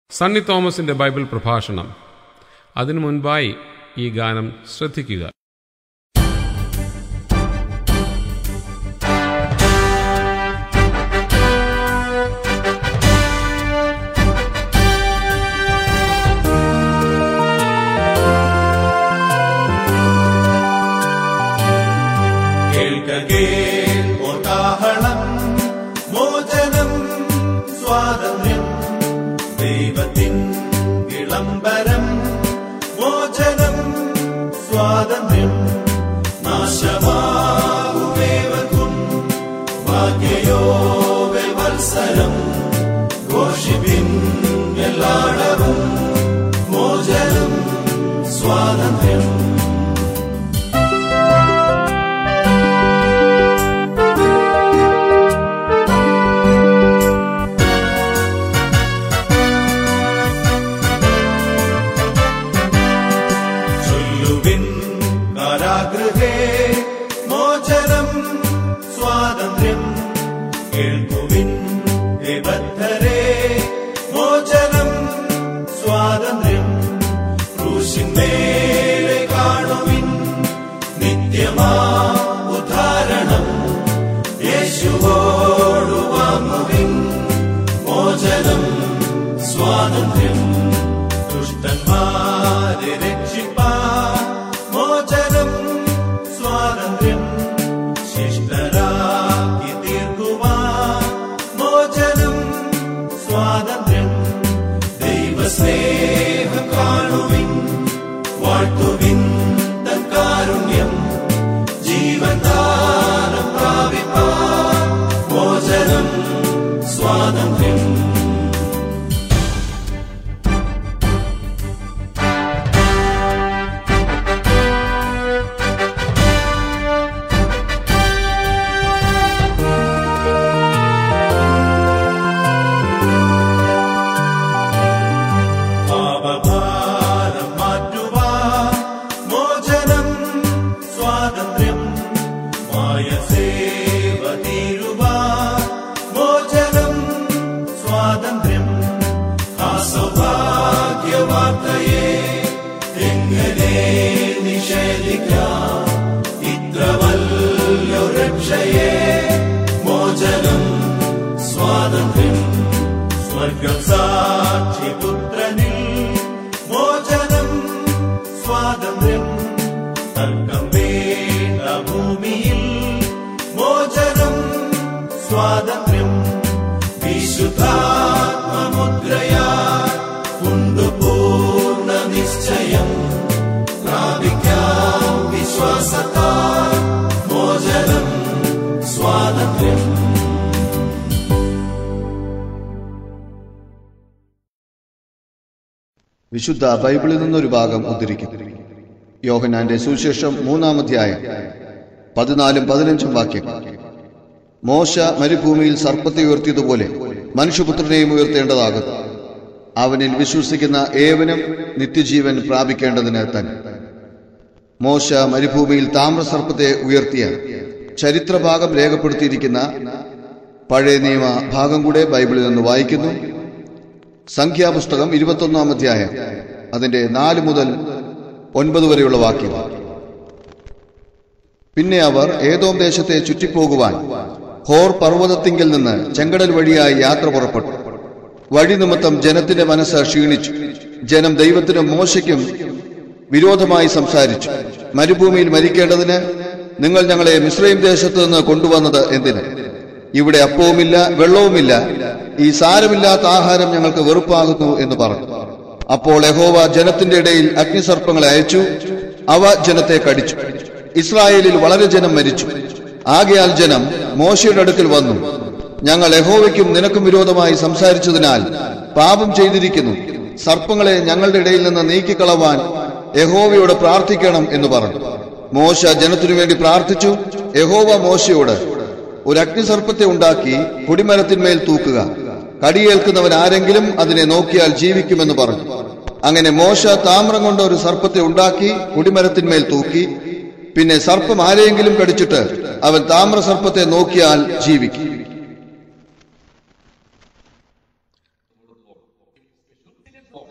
സണ്ണി തോമസിന്റെ ബൈബിൾ പ്രഭാഷണം അതിനു മുൻപായി ഈ ഗാനം ശ്രദ്ധിക്കുക കേൾക്കകേൽ ഒതാഹളം മോചനം സ്വാതന്ത്ര്യം ദൈവത്തിൻ വിളംബരം മോചനം സ്വാതന്ത്ര്യം നാശമാകുമേവർക്കും ഭാഗ്യയോ വത്സരം ഘോഷിപ്പിൻ എല്ലാടവും മോചനം സ്വാതന്ത്ര്യം ചൊല്ലുവിൻ കാരാഗൃഹേ മോചനം സ്വാതന്ത്ര്യം കേൾക്കുവിൻ ഹേ ബദ്ധരേ മോചനം സ്വാതന്ത്ര്യം ക്രൂശിന്മേലെ കാണുവിൻ നിത്യമാ ഉദ്ധാരണം യേശുവോടു വാങ്ങുവിൻ മോചനം സ്വാതന്ത്ര്യം ദുഷ്ടന്മാരെ രക്ഷിപ്പാൻ മോചനം സ്വാതന്ത്ര്യം ശിഷ്ടരാക്കി തീർക്കുവാൻ മോചനം സ്വാതന്ത്ര്യം ദൈവസ്നേഹം കാണുവിൻ വാഴ്ത്തുവിൻ തൻ കാരുണ്യം ജീവൻ ദാനം പ്രാപിപ്പാൻ മോചനം സ്വാതന്ത്ര്യം പാപഭാരം മാറ്റുവാൻ മോചനം സ്വാതന്ത്ര്യം മായ സേവ തീരുവാൻ മോചനം സ്വാതന്ത്ര്യം ആ സൗഭാഗ്യവാർത്തയെ എങ്ങനെ നിഷേധിക്കാം ഇത്ര വല്ലോ രക്ഷയെ മോചനം സ്വാതന്ത്ര്യം സ്വർഗം സാക്ഷി പുത്രനിൽ മോചനം സ്വാതന്ത്ര്യം തർക്കം വേണ്ട ഭൂമിയിൽ മോചനം സ്വാതന്ത്ര്യം വിശുദ്ധാത്മമുദ്രയാ ഉണ്ടു പൂർണ്ണ നിശ്ചയം പ്രാപിക്കാം വിശ്വാസത്താൽ മോചനം സ്വാതന്ത്ര്യം വിശുദ്ധ ബൈബിളിൽ നിന്നൊരു ഭാഗം ഉദ്ധരിക്കും യോഹനാന്റെ സുവിശേഷം മൂന്നാം അധ്യായം പതിനാലും പതിനഞ്ചും വാക്യം മോശ മരുഭൂമിയിൽ സർപ്പത്തെ ഉയർത്തിയതുപോലെ മനുഷ്യപുത്രനെയും ഉയർത്തേണ്ടതാകും അവനിൽ വിശ്വസിക്കുന്ന ഏവനും നിത്യജീവൻ പ്രാപിക്കേണ്ടതിന് തന്നെ മോശ മരുഭൂമിയിൽ താമ്രസർപ്പത്തെ ഉയർത്തിയ ചരിത്രഭാഗം രേഖപ്പെടുത്തിയിരിക്കുന്ന പഴയ നിയമ ഭാഗം കൂടെ ബൈബിളിൽ നിന്ന് വായിക്കുന്നു സംഖ്യാപുസ്തകം ഇരുപത്തൊന്നാം അധ്യായം അതിന്റെ നാല് മുതൽ ഒൻപത് വരെയുള്ള വാക്യം പിന്നെ അവർ ഏതോം ദേശത്തെ ചുറ്റിപ്പോകുവാൻ ഹോർ പർവ്വതത്തിങ്കിൽ നിന്ന് ചെങ്കടൽ വഴിയായി യാത്ര പുറപ്പെട്ടു വഴി നിമിത്തം ജനത്തിന്റെ മനസ്സ് ക്ഷീണിച്ചു ജനം ദൈവത്തിനും മോശയ്ക്കും വിരോധമായി സംസാരിച്ചു മരുഭൂമിയിൽ മരിക്കേണ്ടതിന് നിങ്ങൾ ഞങ്ങളെ മിശ്രയും ദേശത്ത് നിന്ന് കൊണ്ടുവന്നത് എന്തിന് ഇവിടെ അപ്പവുമില്ല വെള്ളവുമില്ല ഈ സാരമില്ലാത്ത ആഹാരം ഞങ്ങൾക്ക് വെറുപ്പാകുന്നു എന്ന് പറഞ്ഞു അപ്പോൾ യഹോവ ജനത്തിന്റെ ഇടയിൽ അഗ്നിസർപ്പങ്ങളെ അയച്ചു അവ ജനത്തെ കടിച്ചു ഇസ്രായേലിൽ വളരെ ജനം മരിച്ചു ആകയാൽ ജനം മോശയുടെ അടുക്കൽ വന്നു ഞങ്ങൾ യഹോവയ്ക്കും നിനക്കും വിരോധമായി സംസാരിച്ചതിനാൽ പാപം ചെയ്തിരിക്കുന്നു സർപ്പങ്ങളെ ഞങ്ങളുടെ ഇടയിൽ നിന്ന് നീക്കിക്കളവാൻ യഹോവയോട് പ്രാർത്ഥിക്കണം എന്ന് പറഞ്ഞു മോശ ജനത്തിനു വേണ്ടി പ്രാർത്ഥിച്ചു യഹോവ മോശയോട് ഒരു അഗ്നിസർപ്പത്തെ ഉണ്ടാക്കി കൊടിമരത്തിന്മേൽ തൂക്കുക കടിയേൽക്കുന്നവൻ ആരെങ്കിലും അതിനെ നോക്കിയാൽ ജീവിക്കുമെന്ന് പറഞ്ഞു അങ്ങനെ മോശ താമ്രം കൊണ്ട് ഒരു സർപ്പത്തെ ഉണ്ടാക്കി കൊടിമരത്തിന്മേൽ തൂക്കി പിന്നെ സർപ്പം ആരെയെങ്കിലും കടിച്ചിട്ട് അവൻ താമ്ര സർപ്പത്തെ നോക്കിയാൽ ജീവിക്കും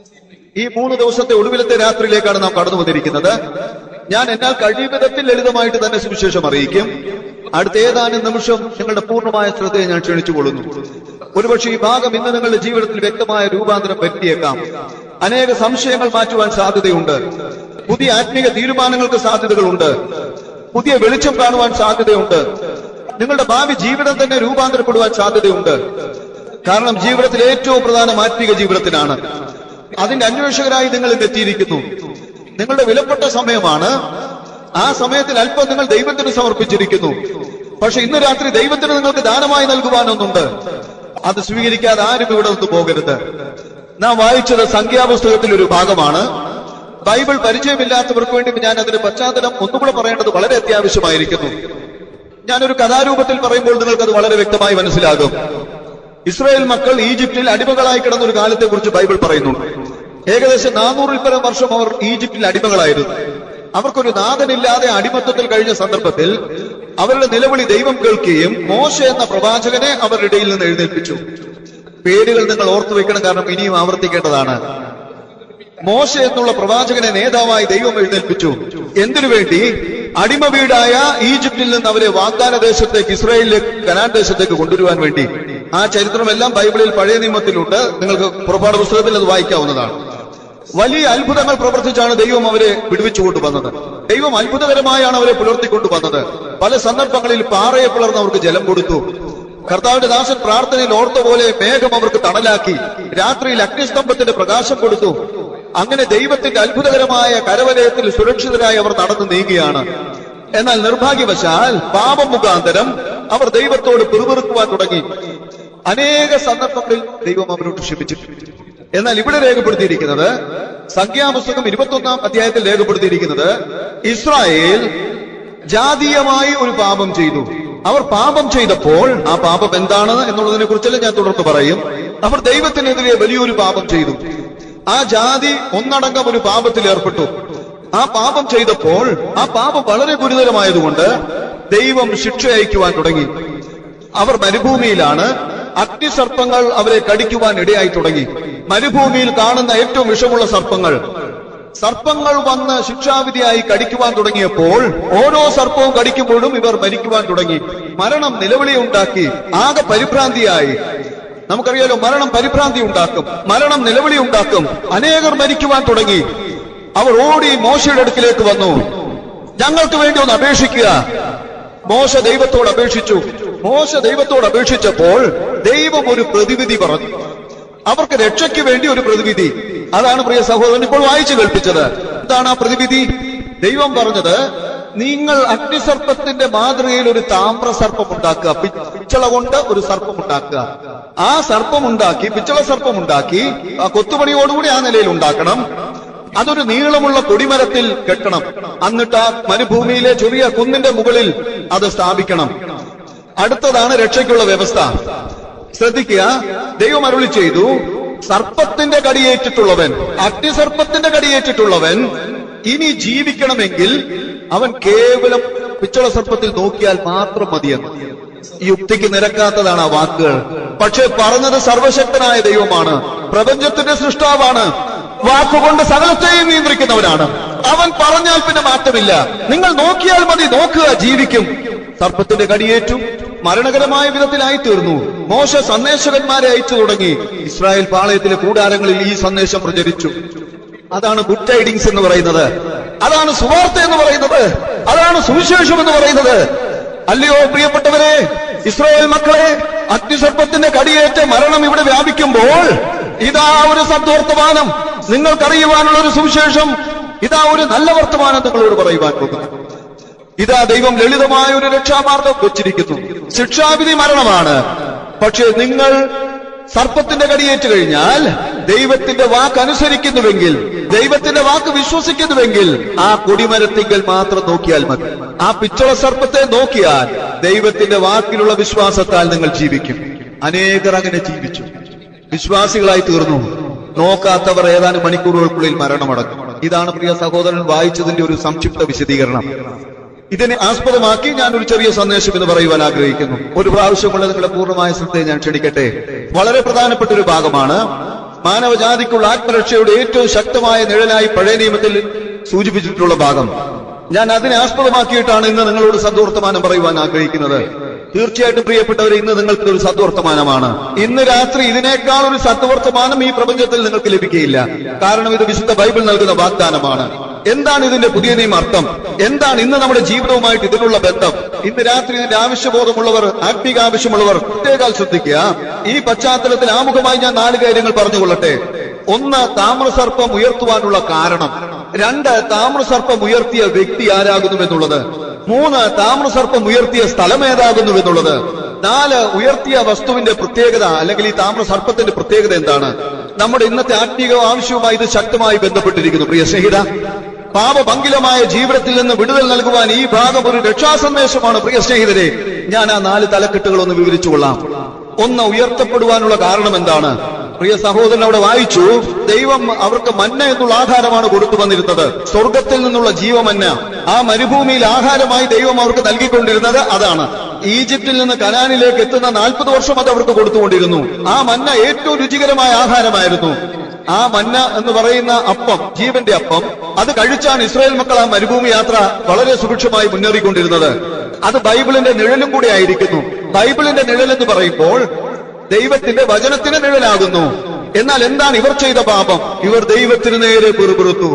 ഈ മൂന്ന് ദിവസത്തെ ഒടുവിലത്തെ രാത്രിയിലേക്കാണ് നാം കടന്നു വന്നിരിക്കുന്നത് ഞാൻ എന്നാൽ കഴിയും വിധത്തിൽ ലളിതമായിട്ട് തന്നെ സുവിശേഷം അറിയിക്കും അടുത്ത ഏതാനും നിമിഷം നിങ്ങളുടെ പൂർണ്ണമായ ശ്രദ്ധയെ ഞാൻ ക്ഷണിച്ചുകൊള്ളുന്നു ഒരുപക്ഷെ ഈ ഭാഗം ഇന്ന് നിങ്ങളുടെ ജീവിതത്തിൽ വ്യക്തമായ രൂപാന്തരം വരുത്തിയേക്കാം അനേക സംശയങ്ങൾ മാറ്റുവാൻ സാധ്യതയുണ്ട് പുതിയ ആത്മീക തീരുമാനങ്ങൾക്ക് സാധ്യതകളുണ്ട് പുതിയ വെളിച്ചം കാണുവാൻ സാധ്യതയുണ്ട് നിങ്ങളുടെ ഭാവി ജീവിതം തന്നെ രൂപാന്തരപ്പെടുവാൻ സാധ്യതയുണ്ട് കാരണം ജീവിതത്തിൽ ഏറ്റവും പ്രധാനം ആത്മീക ജീവിതത്തിനാണ് അതിന്റെ അന്വേഷകരായി നിങ്ങൾ ഇന്ന് എത്തിയിരിക്കുന്നു നിങ്ങളുടെ വിലപ്പെട്ട സമയമാണ് ആ സമയത്തിൽ അല്പം നിങ്ങൾ ദൈവത്തിന് സമർപ്പിച്ചിരിക്കുന്നു പക്ഷെ ഇന്ന് രാത്രി ദൈവത്തിന് നിങ്ങൾക്ക് ദാനമായി നൽകുവാനൊന്നുണ്ട് അത് സ്വീകരിക്കാതെ ആരും ഇവിടെ നിന്ന് പോകരുത് നാം വായിച്ചത് സംഖ്യാപുസ്തകത്തിൽ ഒരു ഭാഗമാണ് ബൈബിൾ പരിചയമില്ലാത്തവർക്ക് വേണ്ടി ഞാൻ അതിന്റെ പശ്ചാത്തലം ഒന്നുകൂടെ പറയേണ്ടത് വളരെ അത്യാവശ്യമായിരിക്കുന്നു ഞാനൊരു കഥാരൂപത്തിൽ പറയുമ്പോൾ നിങ്ങൾക്ക് അത് വളരെ വ്യക്തമായി മനസ്സിലാകും ഇസ്രായേൽ മക്കൾ ഈജിപ്തിൽ അടിമകളായി കിടന്ന ഒരു കാലത്തെ കുറിച്ച് ബൈബിൾ പറയുന്നുണ്ട് ഏകദേശം നാനൂറിൽ പരം വർഷം അവർ ഈജിപ്തിൽ അടിമകളായിരുന്നു അവർക്കൊരു നാഥനില്ലാതെ അടിമത്തത്തിൽ കഴിഞ്ഞ സന്ദർഭത്തിൽ അവരുടെ നിലവിളി ദൈവം കേൾക്കുകയും മോശ എന്ന പ്രവാചകനെ അവരുടെ ഇടയിൽ നിന്ന് എഴുന്നേൽപ്പിച്ചു പേരുകൾ നിങ്ങൾ ഓർത്തു വെക്കണം കാരണം ഇനിയും ആവർത്തിക്കേണ്ടതാണ് മോശ എന്നുള്ള പ്രവാചകനെ നേതാവായി ദൈവം എഴുന്നേൽപ്പിച്ചു എന്തിനു വേണ്ടി അടിമ വീടായ ഈജിപ്തിൽ നിന്ന് അവരെ വാഗ്ദാന ദേശത്തേക്ക് ഇസ്രായേലിലേക്ക് കനാൻ ദേശത്തേക്ക് കൊണ്ടുവരുവാൻ വേണ്ടി ആ ചരിത്രമെല്ലാം ബൈബിളിൽ പഴയ നിയമത്തിലുണ്ട് നിങ്ങൾക്ക് പുറപ്പാട് പുസ്തകത്തിൽ അത് വായിക്കാവുന്നതാണ് വലിയ അത്ഭുതങ്ങൾ പ്രവർത്തിച്ചാണ് ദൈവം അവരെ വിടുവിച്ചു കൊണ്ടുവന്നത് ദൈവം അത്ഭുതകരമായാണ് അവരെ പുലർത്തിക്കൊണ്ടു വന്നത് പല സന്ദർഭങ്ങളിൽ പാറയെ പിളർന്ന് അവർക്ക് ജലം കൊടുത്തു കർത്താവിന്റെ ദാസൻ പ്രാർത്ഥനയിൽ ഓർത്ത പോലെ മേഘം അവർക്ക് തണലാക്കി രാത്രിയിൽ അഗ്നിസ്തംഭത്തിന്റെ പ്രകാശം കൊടുത്തു അങ്ങനെ ദൈവത്തിന്റെ അത്ഭുതകരമായ കരവലയത്തിൽ സുരക്ഷിതരായി അവർ നടന്നു നീങ്ങുകയാണ് എന്നാൽ നിർഭാഗ്യവശാൽ പാപം മുഖാന്തരം അവർ ദൈവത്തോട് പിറുപിറുക്കുവാൻ തുടങ്ങി അനേക സന്ദർഭങ്ങളിൽ ദൈവം അവരോട് ക്ഷമിച്ചിട്ടുണ്ട് എന്നാൽ ഇവിടെ രേഖപ്പെടുത്തിയിരിക്കുന്നത് സംഖ്യാപുസ്തകം ഇരുപത്തൊന്നാം അധ്യായത്തിൽ രേഖപ്പെടുത്തിയിരിക്കുന്നത് ഇസ്രായേൽ ജാതീയമായി ഒരു പാപം ചെയ്തു അവർ പാപം ചെയ്തപ്പോൾ ആ പാപം എന്താണ് എന്നുള്ളതിനെ കുറിച്ചല്ല ഞാൻ തുടർന്ന് പറയും അവർ ദൈവത്തിനെതിരെ വലിയൊരു പാപം ചെയ്തു ആ ജാതി ഒന്നടങ്കം ഒരു പാപത്തിൽ ഏർപ്പെട്ടു ആ പാപം ചെയ്തപ്പോൾ ആ പാപം വളരെ ഗുരുതരമായതുകൊണ്ട് ദൈവം ശിക്ഷ അയക്കുവാൻ തുടങ്ങി അവർ മരുഭൂമിയിലാണ് അഗ്നിസർപ്പങ്ങൾ അവരെ കടിക്കുവാൻ ഇടയായി തുടങ്ങി മരുഭൂമിയിൽ കാണുന്ന ഏറ്റവും വിഷമുള്ള സർപ്പങ്ങൾ സർപ്പങ്ങൾ വന്ന് ശിക്ഷാവിധിയായി കടിക്കുവാൻ തുടങ്ങിയപ്പോൾ ഓരോ സർപ്പവും കടിക്കുമ്പോഴും ഇവർ മരിക്കുവാൻ തുടങ്ങി മരണം നിലവിളി ഉണ്ടാക്കി ആകെ പരിഭ്രാന്തിയായി നമുക്കറിയാലോ മരണം പരിഭ്രാന്തി ഉണ്ടാക്കും മരണം നിലവിളി ഉണ്ടാക്കും അനേകർ മരിക്കുവാൻ തുടങ്ങി അവർ ഓടി മോശയുടെ അടുക്കിലേക്ക് വന്നു ഞങ്ങൾക്ക് വേണ്ടി ഒന്ന് അപേക്ഷിക്കുക മോശ ദൈവത്തോട് അപേക്ഷിച്ചു മോശ ദൈവത്തോട് അപേക്ഷിച്ചപ്പോൾ ദൈവം ഒരു പ്രതിവിധി പറഞ്ഞു അവർക്ക് രക്ഷയ്ക്ക് വേണ്ടി ഒരു പ്രതിവിധി അതാണ് പ്രിയ സഹോദരൻ ഇപ്പോൾ വായിച്ചു കേൾപ്പിച്ചത് എന്താണ് ആ പ്രതിവിധി ദൈവം പറഞ്ഞത് നിങ്ങൾ അഗ്നിസർപ്പത്തിന്റെ മാതൃകയിൽ ഒരു താമ്ര സർപ്പം ഉണ്ടാക്കുക പി- പിച്ചള കൊണ്ട് ഒരു സർപ്പം ഉണ്ടാക്കുക ആ സർപ്പം ഉണ്ടാക്കി പിച്ചള സർപ്പം ഉണ്ടാക്കി ആ കൊത്തുപണിയോടുകൂടി ആ നിലയിൽ ഉണ്ടാക്കണം അതൊരു നീളമുള്ള കൊടിമരത്തിൽ കെട്ടണം എന്നിട്ട് ആ മരുഭൂമിയിലെ ചെറിയ കുന്നിന്റെ മുകളിൽ അത് സ്ഥാപിക്കണം അടുത്തതാണ് രക്ഷയ്ക്കുള്ള വ്യവസ്ഥ ശ്രദ്ധിക്കുക ദൈവം അരുളി ചെയ്തു സർപ്പത്തിന്റെ കടിയേറ്റിട്ടുള്ളവൻ അഗ്നിസർപ്പത്തിന്റെ കടിയേറ്റിട്ടുള്ളവൻ ഇനി ജീവിക്കണമെങ്കിൽ അവൻ കേവലം പിച്ചള സർപ്പത്തിൽ നോക്കിയാൽ മാത്രം മതിയെന്ന് ഈ യുക്തിക്ക് നിരക്കാത്തതാണ് ആ വാക്കുകൾ പക്ഷെ പറഞ്ഞത് സർവശക്തനായ ദൈവമാണ് പ്രപഞ്ചത്തിന്റെ സൃഷ്ടാവാണ് വാക്കുകൊണ്ട് സകലത്തെയും നിയന്ത്രിക്കുന്നവനാണ് അവൻ പറഞ്ഞാൽ പിന്നെ മാറ്റമില്ല നിങ്ങൾ നോക്കിയാൽ മതി നോക്കുക ജീവിക്കും സർപ്പത്തിന്റെ കടിയേറ്റു മരണകരമായ വിധത്തിലായി തീർന്നു മോശ സന്ദേശകന്മാരെ അയച്ചു തുടങ്ങി ഇസ്രായേൽ പാളയത്തിലെ കൂടാരങ്ങളിൽ ഈ സന്ദേശം പ്രചരിച്ചു അതാണ് ഗുഡ് ടൈഡിങ്സ് എന്ന് പറയുന്നത് അതാണ് സുവാർത്ത എന്ന് പറയുന്നത് അതാണ് സുവിശേഷം എന്ന് പറയുന്നത് അല്ലയോ പ്രിയപ്പെട്ടവരെ ഇസ്രായേൽ മക്കളെ അഗ്നിസർപ്പത്തിന്റെ കടിയേറ്റ് മരണം ഇവിടെ വ്യാപിക്കുമ്പോൾ ഇതാ ഒരു സദ്വർത്തമാനം നിങ്ങൾക്കറിയുവാനുള്ള ഒരു സുവിശേഷം ഇതാ ഒരു നല്ല വർത്തമാനം നിങ്ങളോട് പറയുവാൻ പോകുന്നു ഇതാ ദൈവം ലളിതമായ ഒരു രക്ഷാമാർഗം വെച്ചിരിക്കുന്നു ശിക്ഷാവിധി മരണമാണ് പക്ഷേ നിങ്ങൾ സർപ്പത്തിന്റെ കടിയേറ്റ് കഴിഞ്ഞാൽ ദൈവത്തിന്റെ വാക്ക് അനുസരിക്കുന്നുവെങ്കിൽ ദൈവത്തിന്റെ വാക്ക് വിശ്വസിക്കുന്നുവെങ്കിൽ ആ കൊടിമരത്തിങ്കൽ മാത്രം നോക്കിയാൽ മതി ആ പിച്ചള സർപ്പത്തെ നോക്കിയാൽ ദൈവത്തിന്റെ വാക്കിലുള്ള വിശ്വാസത്താൽ നിങ്ങൾ ജീവിക്കും അനേകർ അങ്ങനെ ജീവിച്ചു വിശ്വാസികളായി തീർന്നു നോക്കാത്തവർ ഏതാനും മണിക്കൂറുകൾക്കുള്ളിൽ മരണമടക്കും ഇതാണ് പ്രിയ സഹോദരൻ വായിച്ചതിന്റെ ഒരു സംക്ഷിപ്ത വിശദീകരണം ഇതിനെ ആസ്പദമാക്കി ഞാൻ ഒരു ചെറിയ സന്ദേശം എന്ന് പറയുവാൻ ആഗ്രഹിക്കുന്നു ഒരു പ്രാവശ്യമുള്ള നിങ്ങളുടെ പൂർണ്ണമായ ശ്രദ്ധയെ ഞാൻ ക്ഷണിക്കട്ടെ വളരെ പ്രധാനപ്പെട്ട ഒരു ഭാഗമാണ് മാനവജാതിക്കുള്ള ആത്മരക്ഷയുടെ ഏറ്റവും ശക്തമായ നിഴലായി പഴയ നിയമത്തിൽ സൂചിപ്പിച്ചിട്ടുള്ള ഭാഗം ഞാൻ അതിനെ ആസ്പദമാക്കിയിട്ടാണ് ഇന്ന് നിങ്ങളോട് സദ്വർത്തമാനം പറയുവാൻ ആഗ്രഹിക്കുന്നത് തീർച്ചയായിട്ടും പ്രിയപ്പെട്ടവരെ ഇന്ന് നിങ്ങൾക്ക് ഒരു സദ്വർത്തമാനമാണ് ഇന്ന് രാത്രി ഇതിനേക്കാൾ ഒരു സദ്വർത്തമാനം ഈ പ്രപഞ്ചത്തിൽ നിങ്ങൾക്ക് ലഭിക്കുകയില്ല കാരണം ഇത് വിശുദ്ധ ബൈബിൾ നൽകുന്ന വാഗ്ദാനമാണ് എന്താണ് ഇതിന്റെ പുതിയ നിയമ അർത്ഥം എന്താണ് ഇന്ന് നമ്മുടെ ജീവിതവുമായിട്ട് ഇതിനുള്ള ബന്ധം ഇന്ന് രാത്രി ഇതിന്റെ ആവശ്യബോധമുള്ളവർ ആത്മീക ആവശ്യമുള്ളവർ പ്രത്യേകാൽ ശ്രദ്ധിക്കുക ഈ പശ്ചാത്തലത്തിൽ ആമുഖമായി ഞാൻ നാല് കാര്യങ്ങൾ പറഞ്ഞുകൊള്ളട്ടെ ഒന്ന് താമ്രസർപ്പം ഉയർത്തുവാനുള്ള കാരണം രണ്ട് താമ്രസർപ്പം ഉയർത്തിയ വ്യക്തി ആരാകുന്നുവെന്നുള്ളത് മൂന്ന് താമ്രസർപ്പം ഉയർത്തിയ സ്ഥലം ഏതാകുന്നുവെന്നുള്ളത് നാല് ഉയർത്തിയ വസ്തുവിന്റെ പ്രത്യേകത അല്ലെങ്കിൽ ഈ താമ്രസർപ്പത്തിന്റെ പ്രത്യേകത എന്താണ് നമ്മുടെ ഇന്നത്തെ ആത്മീക ആവശ്യവുമായി ഇത് ശക്തമായി ബന്ധപ്പെട്ടിരിക്കുന്നു പ്രിയ സ്നേഹിത പാപഭംഗിലമായ ജീവിതത്തിൽ നിന്ന് വിടുതൽ നൽകുവാൻ ഈ ഭാഗം ഒരു രക്ഷാസന്ദേശമാണ് പ്രിയ സ്നേഹിതരെ ഞാൻ ആ നാല് തലക്കെട്ടുകൾ ഒന്ന് വിവരിച്ചു കൊള്ളാം ഒന്ന് ഉയർത്തപ്പെടുവാനുള്ള കാരണം എന്താണ് പ്രിയ സഹോദരൻ അവിടെ വായിച്ചു ദൈവം അവർക്ക് മന്ന എന്നുള്ള ആഹാരമാണ് കൊടുത്തു വന്നിരുന്നത് സ്വർഗത്തിൽ നിന്നുള്ള ജീവമന്ന ആ മരുഭൂമിയിൽ ആഹാരമായി ദൈവം അവർക്ക് നൽകിക്കൊണ്ടിരുന്നത് അതാണ് ഈജിപ്തിൽ നിന്ന് കനാനിലേക്ക് എത്തുന്ന നാൽപ്പത് വർഷം അത് അവർക്ക് കൊടുത്തുകൊണ്ടിരുന്നു ആ മന്ന ഏറ്റവും രുചികരമായ ആഹാരമായിരുന്നു ആ മന്ന എന്ന് പറയുന്ന അപ്പം ജീവന്റെ അപ്പം അത് കഴിച്ചാണ് ഇസ്രായേൽ മക്കൾ ആ മരുഭൂമി യാത്ര വളരെ സുഭിക്ഷമായി മുന്നേറിക്കൊണ്ടിരുന്നത് അത് ബൈബിളിന്റെ നിഴലും കൂടി ആയിരിക്കുന്നു ബൈബിളിന്റെ നിഴൽ എന്ന് പറയുമ്പോൾ ദൈവത്തിന്റെ വചനത്തിന് നിഴലാകുന്നു എന്നാൽ എന്താണ് ഇവർ ചെയ്ത പാപം ഇവർ ദൈവത്തിന് നേരെ പിറുപിറുത്തു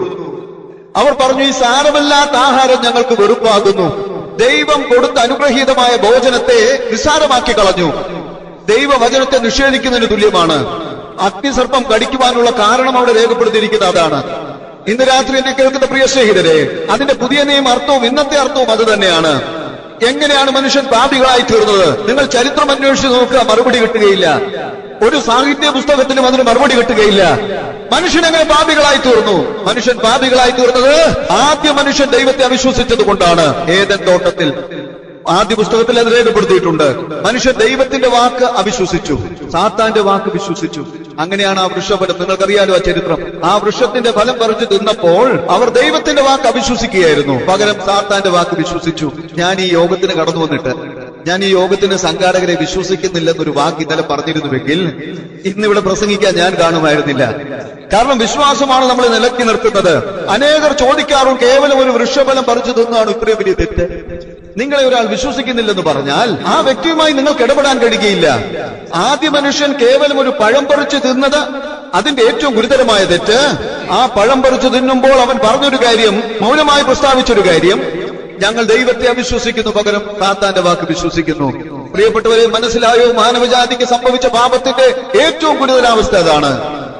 അവർ പറഞ്ഞു ഈ സാരമില്ലാത്ത ആഹാരം ഞങ്ങൾക്ക് വെറുപ്പാകുന്നു ദൈവം കൊടുത്ത അനുഗ്രഹീതമായ ഭോജനത്തെ നിസ്സാരമാക്കി കളഞ്ഞു ദൈവവചനത്തെ നിഷേധിക്കുന്നതിന് തുല്യമാണ് അഗ്നിസർപ്പം കടിക്കുവാനുള്ള കാരണം അവിടെ രേഖപ്പെടുത്തിയിരിക്കുന്നത് അതാണ് ഇന്ന് രാത്രി എന്നെ കേൾക്കുന്ന പ്രിയ സ്നേഹിതരെ അതിന്റെ പുതിയ നിയമ അർത്ഥവും ഇന്നത്തെ അർത്ഥവും അത് തന്നെയാണ് എങ്ങനെയാണ് മനുഷ്യൻ പാപികളായി തീർന്നത് നിങ്ങൾ ചരിത്രം അന്വേഷിച്ച് നോക്കുക മറുപടി കിട്ടുകയില്ല ഒരു സാഹിത്യ പുസ്തകത്തിലും അതിന് മറുപടി കിട്ടുകയില്ല മനുഷ്യൻ എങ്ങനെ പാപികളായി തീർന്നു മനുഷ്യൻ പാപികളായി തീർന്നത് ആദ്യ മനുഷ്യൻ ദൈവത്തെ അവിശ്വസിച്ചത് കൊണ്ടാണ് ഏതൻ തോട്ടത്തിൽ ആദ്യ പുസ്തകത്തിൽ അത് രേഖപ്പെടുത്തിയിട്ടുണ്ട് മനുഷ്യൻ ദൈവത്തിന്റെ വാക്ക് അവിശ്വസിച്ചു സാത്താന്റെ വാക്ക് വിശ്വസിച്ചു അങ്ങനെയാണ് ആ വൃക്ഷഫലം നിങ്ങൾക്കറിയാലോ ആ ചരിത്രം ആ വൃക്ഷത്തിന്റെ ഫലം പറിച്ചു തിന്നപ്പോൾ അവർ ദൈവത്തിന്റെ വാക്ക് അവിശ്വസിക്കുകയായിരുന്നു പകരം സാത്താന്റെ വാക്ക് വിശ്വസിച്ചു ഞാൻ ഈ യോഗത്തിന് കടന്നു വന്നിട്ട് ഞാൻ ഈ യോഗത്തിന് സംഘാടകരെ വിശ്വസിക്കുന്നില്ലെന്നൊരു വാക്ക് ഇന്നലെ പറഞ്ഞിരുന്നുവെങ്കിൽ ഇന്നിവിടെ പ്രസംഗിക്കാൻ ഞാൻ കാണുമായിരുന്നില്ല കാരണം വിശ്വാസമാണ് നമ്മൾ നിലക്കി നിർത്തുന്നത് അനേകർ ചോദിക്കാറും കേവലം ഒരു വൃക്ഷഫലം പറിച്ചു തിന്നാണ് ഇത്രയും വലിയ തെറ്റ് നിങ്ങളെ ഒരാൾ വിശ്വസിക്കുന്നില്ലെന്ന് പറഞ്ഞാൽ ആ വ്യക്തിയുമായി നിങ്ങൾക്ക് ഇടപെടാൻ കഴിയുകയില്ല ആദ്യ മനുഷ്യൻ കേവലം ഒരു പഴം പറിച്ചു തിന്നത് അതിന്റെ ഏറ്റവും ഗുരുതരമായ തെറ്റ് ആ പഴം പറിച്ചു തിന്നുമ്പോൾ അവൻ പറഞ്ഞൊരു കാര്യം മൗനമായി പ്രസ്താവിച്ചൊരു കാര്യം ഞങ്ങൾ ദൈവത്തെ അവിശ്വസിക്കുന്നു പകരം താത്താന്റെ വാക്ക് വിശ്വസിക്കുന്നു പ്രിയപ്പെട്ടവരെ മനസ്സിലായോ മാനവജാതിക്ക് സംഭവിച്ച പാപത്തിന്റെ ഏറ്റവും ഗുരുതരാവസ്ഥ അതാണ്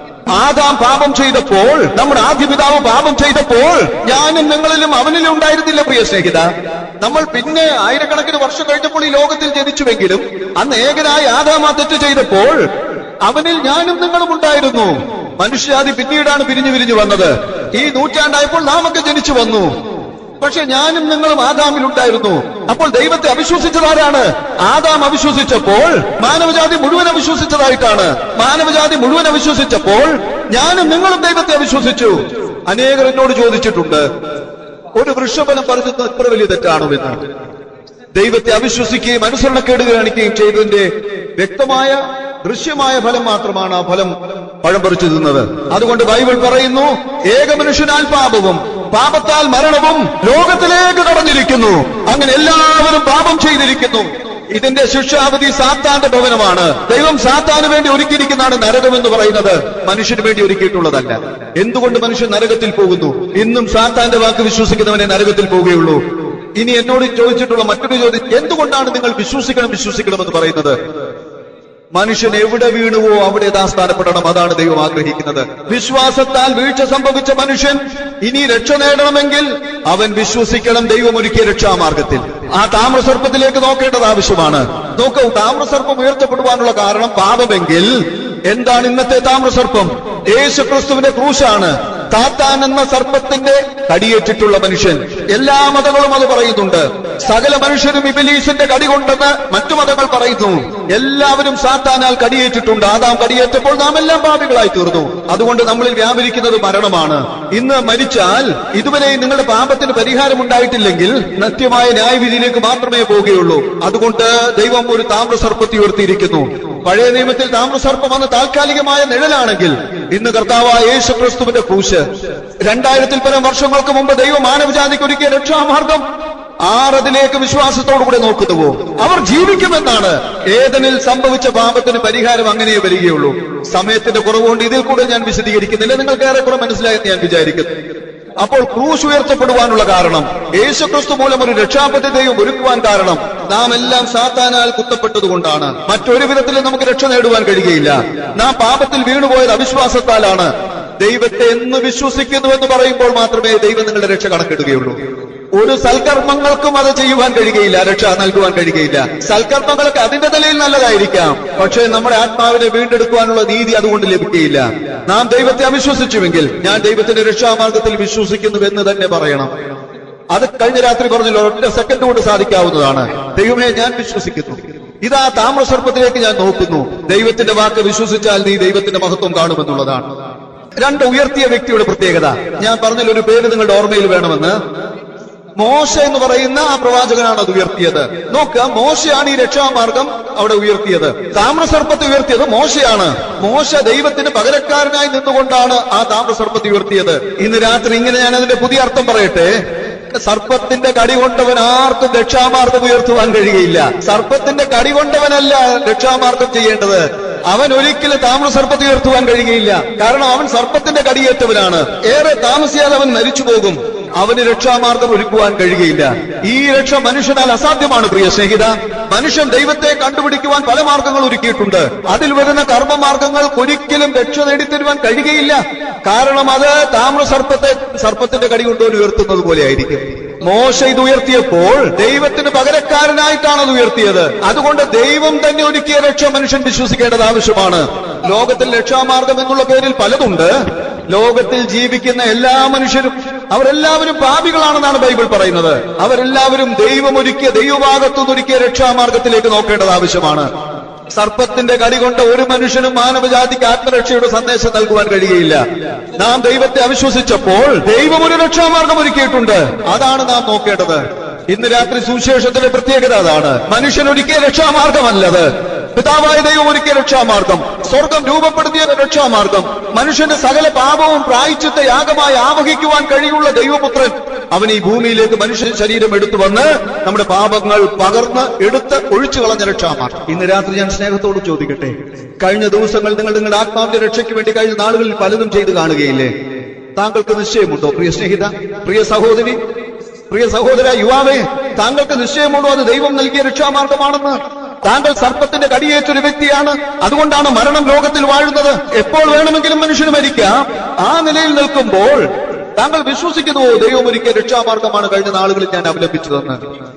ആദാം പാപം ചെയ്തപ്പോൾ നമ്മുടെ ആദ്യ പിതാവ് പാപം ചെയ്തപ്പോൾ ഞാനും നിങ്ങളിലും അവനിലും ഉണ്ടായിരുന്നില്ല പ്രിയ സ്നേഹിത നമ്മൾ പിന്നെ ആയിരക്കണക്കിന് വർഷം കഴിഞ്ഞപ്പോൾ ഈ ലോകത്തിൽ ജനിച്ചുവെങ്കിലും അന്ന് ഏകനായ ആദാം ആ തെറ്റ് ചെയ്തപ്പോൾ അവനിൽ ഞാനും നിങ്ങളും ഉണ്ടായിരുന്നു മനുഷ്യജാതി പിന്നീടാണ് പിരിഞ്ഞു പിരിഞ്ഞു വന്നത് ഈ നൂറ്റാണ്ടായപ്പോൾ നാമൊക്കെ ജനിച്ചു വന്നു പക്ഷെ ഞാനും നിങ്ങളും ആദാമിൽ ഉണ്ടായിരുന്നു അപ്പോൾ ദൈവത്തെ അവിശ്വസിച്ചതാരാണ് ആദാം അവിശ്വസിച്ചപ്പോൾ മാനവജാതി മുഴുവൻ അവിശ്വസിച്ചതായിട്ടാണ് മാനവജാതി മുഴുവൻ അവിശ്വസിച്ചപ്പോൾ ഞാനും നിങ്ങളും ദൈവത്തെ അവിശ്വസിച്ചു അനേകർ എന്നോട് ചോദിച്ചിട്ടുണ്ട് ഒരു വൃക്ഷഫലം പറഞ്ഞത് എത്ര വലിയ തെറ്റാണോ എന്ന് ദൈവത്തെ അവിശ്വസിക്കുകയും അനുസരണക്കേട് കാണിക്കുകയും ചെയ്തതിന്റെ വ്യക്തമായ ദൃശ്യമായ ഫലം മാത്രമാണ് ആ ഫലം പഴം പറിച്ചു തിന്നത് അതുകൊണ്ട് ബൈബിൾ പറയുന്നു ഏക മനുഷ്യനാൽ പാപവും പാപത്താൽ മരണവും ലോകത്തിലേക്ക് കടന്നിരിക്കുന്നു അങ്ങനെ എല്ലാവരും പാപം ചെയ്തിരിക്കുന്നു ഇതിന്റെ ശിക്ഷാവധി സാത്താന്റെ ഭവനമാണ് ദൈവം സാത്താന് വേണ്ടി ഒരുക്കിയിരിക്കുന്നതാണ് നരകം എന്ന് പറയുന്നത് മനുഷ്യന് വേണ്ടി ഒരുക്കിയിട്ടുള്ളതല്ല എന്തുകൊണ്ട് മനുഷ്യൻ നരകത്തിൽ പോകുന്നു ഇന്നും സാത്താന്റെ വാക്ക് വിശ്വസിക്കുന്നവനെ നരകത്തിൽ പോവുകയുള്ളൂ ഇനി എന്നോട് ചോദിച്ചിട്ടുള്ള മറ്റൊരു ചോദ്യം എന്തുകൊണ്ടാണ് നിങ്ങൾ വിശ്വസിക്കണം വിശ്വസിക്കണം എന്ന് പറയുന്നത് മനുഷ്യൻ എവിടെ വീണുവോ അവിടെ യഥാസ്ഥാനപ്പെടണം അതാണ് ദൈവം ആഗ്രഹിക്കുന്നത് വിശ്വാസത്താൽ വീഴ്ച സംഭവിച്ച മനുഷ്യൻ ഇനി രക്ഷ നേടണമെങ്കിൽ അവൻ വിശ്വസിക്കണം ദൈവം ഒരുക്കിയ രക്ഷാമാർഗത്തിൽ ആ താമ്രസർപ്പത്തിലേക്ക് നോക്കേണ്ടത് ആവശ്യമാണ് നോക്കൂ താമ്രസർപ്പം ഉയർത്തപ്പെടുവാനുള്ള കാരണം പാപമെങ്കിൽ എന്താണ് ഇന്നത്തെ താമ്രസർപ്പം യേശു ക്രിസ്തുവിന്റെ ക്രൂശാണ് താത്താൻ എന്ന സർപ്പത്തിന്റെ കടിയേറ്റിട്ടുള്ള മനുഷ്യൻ എല്ലാ മതങ്ങളും അത് പറയുന്നുണ്ട് സകല മനുഷ്യരും ഇബിലീസിന്റെ കടി കൊണ്ടെന്ന് മറ്റു മതങ്ങൾ പറയുന്നു എല്ലാവരും സാത്താനാൽ കടിയേറ്റിട്ടുണ്ട് ആദാം കടിയേറ്റപ്പോൾ നാം എല്ലാം പാപികളായി തീർന്നു അതുകൊണ്ട് നമ്മളിൽ വ്യാപരിക്കുന്നത് മരണമാണ് ഇന്ന് മരിച്ചാൽ ഇതുവരെ നിങ്ങളുടെ പാപത്തിന് പരിഹാരം ഉണ്ടായിട്ടില്ലെങ്കിൽ നിത്യമായ ന്യായവിധിയിലേക്ക് മാത്രമേ പോവുകയുള്ളൂ അതുകൊണ്ട് ദൈവം ഒരു താമ്രസർപ്പത്തി ഉയർത്തിയിരിക്കുന്നു പഴയ നിയമത്തിൽ താമ്രസർപ്പം അന്ന് താൽക്കാലികമായ നിഴലാണെങ്കിൽ ഇന്ന് കർത്താവായ യേശു ക്രിസ്തുവിന്റെ ക്രൂശ് രണ്ടായിരത്തിൽ പരം വർഷങ്ങൾക്ക് മുമ്പ് ദൈവം മാനവജാതിക്ക് ഒരുക്കിയ രക്ഷാമാർഗം ആറതിലേക്ക് വിശ്വാസത്തോടുകൂടെ നോക്കുന്നുവോ അവർ ജീവിക്കുമെന്നാണ് ഏതനിൽ സംഭവിച്ച പാപത്തിന് പരിഹാരം അങ്ങനെയേ വരികയുള്ളൂ സമയത്തിന്റെ കുറവുകൊണ്ട് ഇതിൽ കൂടെ ഞാൻ വിശദീകരിക്കുന്നില്ല നിങ്ങൾക്ക് ഏറെക്കുറെ മനസ്സിലായെന്ന് ഞാൻ വിചാരിക്കുന്നു അപ്പോൾ ക്രൂശ് ഉയർത്തപ്പെടുവാനുള്ള കാരണം യേശുക്രിസ്തു മൂലം ഒരു രക്ഷാപദ്ധതിയും ഒരുക്കുവാൻ കാരണം നാം എല്ലാം സാത്താനാൽ കുത്തപ്പെട്ടതുകൊണ്ടാണ് മറ്റൊരു വിധത്തിലും നമുക്ക് രക്ഷ നേടുവാൻ കഴിയുകയില്ല നാം പാപത്തിൽ വീണുപോയത് അവിശ്വാസത്താലാണ് ദൈവത്തെ എന്ന് വിശ്വസിക്കുന്നു എന്ന് പറയുമ്പോൾ മാത്രമേ ദൈവം നിങ്ങളുടെ രക്ഷ കണക്കിടുകയുള്ളൂ ഒരു സൽക്കർമ്മങ്ങൾക്കും അത് ചെയ്യുവാൻ കഴിയുകയില്ല രക്ഷ നൽകുവാൻ കഴിയുകയില്ല സൽക്കർമ്മങ്ങളൊക്കെ അതിന്റെ നിലയിൽ നല്ലതായിരിക്കാം പക്ഷേ നമ്മുടെ ആത്മാവിനെ വീണ്ടെടുക്കുവാനുള്ള നീതി അതുകൊണ്ട് ലഭിക്കുകയില്ല നാം ദൈവത്തെ അവിശ്വസിച്ചുവെങ്കിൽ ഞാൻ ദൈവത്തിന്റെ രക്ഷാമാർഗത്തിൽ വിശ്വസിക്കുന്നുവെന്ന് തന്നെ പറയണം അത് കഴിഞ്ഞ രാത്രി പറഞ്ഞല്ലോ ഒറ്റ സെക്കൻഡ് കൊണ്ട് സാധിക്കാവുന്നതാണ് ദൈവമേ ഞാൻ വിശ്വസിക്കുന്നു ഇതാ താമ്രസർപ്പത്തിലേക്ക് ഞാൻ നോക്കുന്നു ദൈവത്തിന്റെ വാക്ക് വിശ്വസിച്ചാൽ നീ ദൈവത്തിന്റെ മഹത്വം കാണുമെന്നുള്ളതാണ് രണ്ട് ഉയർത്തിയ വ്യക്തിയുടെ പ്രത്യേകത ഞാൻ പറഞ്ഞതിൽ ഒരു പേര് നിങ്ങളുടെ ഓർമ്മയിൽ വേണമെന്ന് മോശ എന്ന് പറയുന്ന ആ പ്രവാചകനാണ് അത് ഉയർത്തിയത് നോക്കുക മോശയാണ് ഈ രക്ഷാമാർഗം അവിടെ ഉയർത്തിയത് താമ്രസർപ്പത്തെ ഉയർത്തിയത് മോശയാണ് മോശ ദൈവത്തിന് പകരക്കാരനായി നിന്നുകൊണ്ടാണ് ആ താമ്രസർപ്പത്തെ ഉയർത്തിയത് ഇന്ന് രാത്രി ഇങ്ങനെ ഞാൻ അതിന്റെ പുതിയ അർത്ഥം പറയട്ടെ സർപ്പത്തിന്റെ കടി കൊണ്ടവൻ ആർക്കും രക്ഷാമാർഗം ഉയർത്തുവാൻ കഴിയുകയില്ല സർപ്പത്തിന്റെ കടി കൊണ്ടവനല്ല രക്ഷാമാർഗം ചെയ്യേണ്ടത് അവൻ ഒരിക്കലും താമ്രസർപ്പത്തെ ഉയർത്തുവാൻ കഴിയുകയില്ല കാരണം അവൻ സർപ്പത്തിന്റെ കടിയേറ്റവനാണ് ഏറെ താമസിയാതെ അവൻ മരിച്ചു പോകും അവന് രക്ഷാമാർഗം ഒരുക്കുവാൻ കഴിയുകയില്ല ഈ രക്ഷ മനുഷ്യനാൽ അസാധ്യമാണ് പ്രിയ സ്നേഹിത മനുഷ്യൻ ദൈവത്തെ കണ്ടുപിടിക്കുവാൻ പല മാർഗങ്ങൾ ഒരുക്കിയിട്ടുണ്ട് അതിൽ വരുന്ന കർമ്മമാർഗങ്ങൾ ഒരിക്കലും രക്ഷ നേടിത്തരുവാൻ കഴിയുകയില്ല കാരണം അത് താമ്രസർപ്പത്തെ സർപ്പത്തിന്റെ കടി കൊണ്ടുപോയി ഉയർത്തുന്നത് പോലെ ആയിരിക്കും മോശ ഇത് ഉയർത്തിയപ്പോൾ ദൈവത്തിന് പകരക്കാരനായിട്ടാണ് അത് ഉയർത്തിയത് അതുകൊണ്ട് ദൈവം തന്നെ ഒരുക്കിയ രക്ഷ മനുഷ്യൻ വിശ്വസിക്കേണ്ടത് ആവശ്യമാണ് ലോകത്തിൽ രക്ഷാമാർഗം എന്നുള്ള പേരിൽ പലതുണ്ട് ലോകത്തിൽ ജീവിക്കുന്ന എല്ലാ മനുഷ്യരും അവരെല്ലാവരും പാപികളാണെന്നാണ് ബൈബിൾ പറയുന്നത് അവരെല്ലാവരും ദൈവം ഒരുക്കിയ ദൈവഭാഗത്തുനിന്നൊരുക്കിയ രക്ഷാമാർഗത്തിലേക്ക് നോക്കേണ്ടത് ആവശ്യമാണ് സർപ്പത്തിന്റെ കടി കൊണ്ട് ഒരു മനുഷ്യനും മാനവജാതിക്ക് ആത്മരക്ഷയുടെ സന്ദേശം നൽകുവാൻ കഴിയുകയില്ല നാം ദൈവത്തെ അവിശ്വസിച്ചപ്പോൾ ദൈവം ഒരു രക്ഷാമാർഗം ഒരുക്കിയിട്ടുണ്ട് അതാണ് നാം നോക്കേണ്ടത് ഇന്ന് രാത്രി സുവിശേഷത്തിന്റെ പ്രത്യേകത അതാണ് മനുഷ്യൻ ഒരുക്കിയ രക്ഷാമാർഗമല്ലത് പിതാവായ ദൈവം ഒരുക്കിയ രക്ഷാമാർഗം സ്വർഗം രൂപപ്പെടുത്തിയ രക്ഷാമാർഗം മനുഷ്യന്റെ സകല പാപവും പ്രായച്ചിത്ത യാഗമായി ആവഹിക്കുവാൻ കഴിയുള്ള ദൈവപുത്രൻ അവൻ ഈ ഭൂമിയിലേക്ക് മനുഷ്യ ശരീരം എടുത്തു വന്ന് നമ്മുടെ പാപങ്ങൾ പകർന്ന് എടുത്ത് ഒഴിച്ചു കളഞ്ഞ രക്ഷാമാർഗം ഇന്ന് രാത്രി ഞാൻ സ്നേഹത്തോട് ചോദിക്കട്ടെ കഴിഞ്ഞ ദിവസങ്ങൾ നിങ്ങൾ നിങ്ങളുടെ ആത്മാവിന്റെ രക്ഷയ്ക്ക് വേണ്ടി കഴിഞ്ഞ നാളുകളിൽ പലതും ചെയ്തു കാണുകയില്ലേ താങ്കൾക്ക് നിശ്ചയമുണ്ടോ പ്രിയ സ്നേഹിത പ്രിയ സഹോദരി പ്രിയ സഹോദര യുവാവേ താങ്കൾക്ക് നിശ്ചയമുണ്ടോ അത് ദൈവം നൽകിയ രക്ഷാമാർഗമാണെന്ന് താങ്കൾ സർപ്പത്തിന്റെ കടിയേറ്റ ഒരു വ്യക്തിയാണ് അതുകൊണ്ടാണ് മരണം ലോകത്തിൽ വാഴുന്നത് എപ്പോൾ വേണമെങ്കിലും മനുഷ്യന് മരിക്കാം ആ നിലയിൽ നിൽക്കുമ്പോൾ താങ്കൾ വിശ്വസിക്കുന്നുവോ ദൈവം ഒരുക്കിയ രക്ഷാമാർഗമാണ് കഴിഞ്ഞ നാളുകളിൽ ഞാൻ അവലംബിച്ചതെന്ന്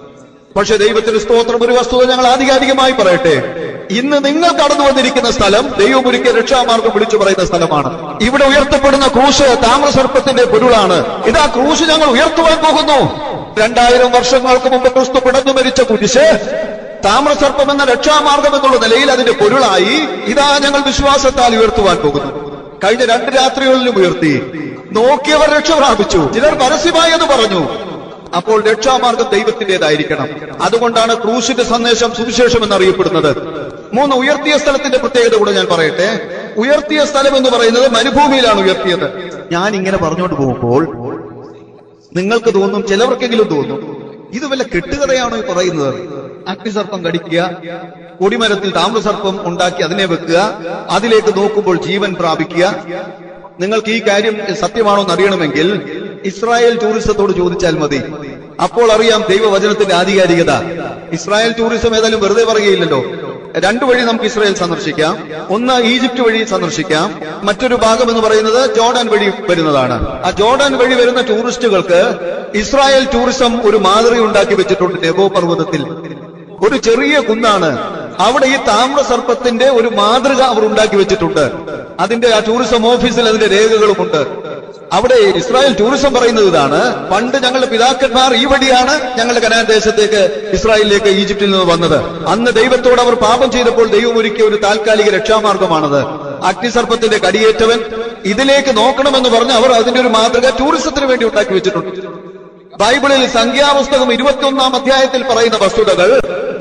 പക്ഷെ ദൈവത്തിന് സ്തോത്രം ഒരു വസ്തുത ഞങ്ങൾ ആധികാരികമായി പറയട്ടെ ഇന്ന് നിങ്ങൾ കടന്നു വന്നിരിക്കുന്ന സ്ഥലം ദൈവം ഒരുക്കിയ രക്ഷാമാർഗം വിളിച്ചു പറയുന്ന സ്ഥലമാണ് ഇവിടെ ഉയർത്തപ്പെടുന്ന ക്രൂശ് താമ്രസർപ്പത്തിന്റെ പൊരുളാണ് ഇതാ ക്രൂശ് ഞങ്ങൾ ഉയർത്തുവാൻ പോകുന്നു രണ്ടായിരം വർഷങ്ങൾക്ക് മുമ്പ് ക്രിസ്തു പിടഞ്ഞു മരിച്ച കുരിശ് താമ്രസർപ്പം എന്ന രക്ഷാമാർഗം എന്നുള്ള നിലയിൽ അതിന്റെ പൊരുളായി ഇതാ ഞങ്ങൾ വിശ്വാസത്താൽ ഉയർത്തുവാൻ പോകുന്നു കഴിഞ്ഞ രണ്ട് രാത്രികളിലും ഉയർത്തി നോക്കിയവർ രക്ഷ പ്രാപിച്ചു ചിലർ പരസ്യമായി എന്ന് പറഞ്ഞു അപ്പോൾ രക്ഷാമാർഗം ദൈവത്തിന്റേതായിരിക്കണം അതുകൊണ്ടാണ് ക്രൂശിന്റെ സന്ദേശം സുവിശേഷം എന്നറിയപ്പെടുന്നത് മൂന്ന് ഉയർത്തിയ സ്ഥലത്തിന്റെ പ്രത്യേകത കൂടെ ഞാൻ പറയട്ടെ ഉയർത്തിയ സ്ഥലം എന്ന് പറയുന്നത് മരുഭൂമിയിലാണ് ഉയർത്തിയത് ഞാൻ ഇങ്ങനെ പറഞ്ഞുകൊണ്ട് പോകുമ്പോൾ നിങ്ങൾക്ക് തോന്നും ചിലവർക്കെങ്കിലും തോന്നും ഇത് വല്ല കെട്ടുകഥയാണോ ഈ പറയുന്നത് അഗ്നിസർപ്പം കടിക്കുക കൊടിമരത്തിൽ താമ്രസർപ്പം ഉണ്ടാക്കി അതിനെ വെക്കുക അതിലേക്ക് നോക്കുമ്പോൾ ജീവൻ പ്രാപിക്കുക നിങ്ങൾക്ക് ഈ കാര്യം സത്യമാണോ എന്ന് അറിയണമെങ്കിൽ ഇസ്രായേൽ ടൂറിസത്തോട് ചോദിച്ചാൽ മതി അപ്പോൾ അറിയാം ദൈവവചനത്തിന്റെ ആധികാരികത ഇസ്രായേൽ ടൂറിസം ഏതായാലും വെറുതെ പറയുകയില്ലല്ലോ രണ്ടു വഴി നമുക്ക് ഇസ്രായേൽ സന്ദർശിക്കാം ഒന്ന് ഈജിപ്റ്റ് വഴി സന്ദർശിക്കാം മറ്റൊരു ഭാഗം എന്ന് പറയുന്നത് ജോർഡാൻ വഴി വരുന്നതാണ് ആ ജോർഡാൻ വഴി വരുന്ന ടൂറിസ്റ്റുകൾക്ക് ഇസ്രായേൽ ടൂറിസം ഒരു മാതൃക ഉണ്ടാക്കി വെച്ചിട്ടുണ്ട് നെബോ പർവ്വതത്തിൽ ഒരു ചെറിയ കുന്നാണ് അവിടെ ഈ താമ്രസർപ്പത്തിന്റെ ഒരു മാതൃക അവർ ഉണ്ടാക്കി വെച്ചിട്ടുണ്ട് അതിന്റെ ആ ടൂറിസം ഓഫീസിൽ അതിന്റെ രേഖകളുമുണ്ട് അവിടെ ഇസ്രായേൽ ടൂറിസം പറയുന്നത് ഇതാണ് പണ്ട് ഞങ്ങളുടെ പിതാക്കന്മാർ ഈ വഴിയാണ് ഞങ്ങളുടെ കനാൻ ദേശത്തേക്ക് ഇസ്രായേലിലേക്ക് ഈജിപ്തിൽ നിന്ന് വന്നത് അന്ന് ദൈവത്തോട് അവർ പാപം ചെയ്തപ്പോൾ ദൈവം ഒരുക്കിയ ഒരു താൽക്കാലിക രക്ഷാമാർഗമാണത് അഗ്നിസർപ്പത്തിന്റെ കടിയേറ്റവൻ ഇതിലേക്ക് നോക്കണമെന്ന് പറഞ്ഞ് അവർ അതിന്റെ ഒരു മാതൃക ടൂറിസത്തിന് വേണ്ടി ഉണ്ടാക്കി വെച്ചിട്ടുണ്ട് ബൈബിളിൽ സംഖ്യാപുസ്തകം ഇരുപത്തിയൊന്നാം അധ്യായത്തിൽ പറയുന്ന വസ്തുതകൾ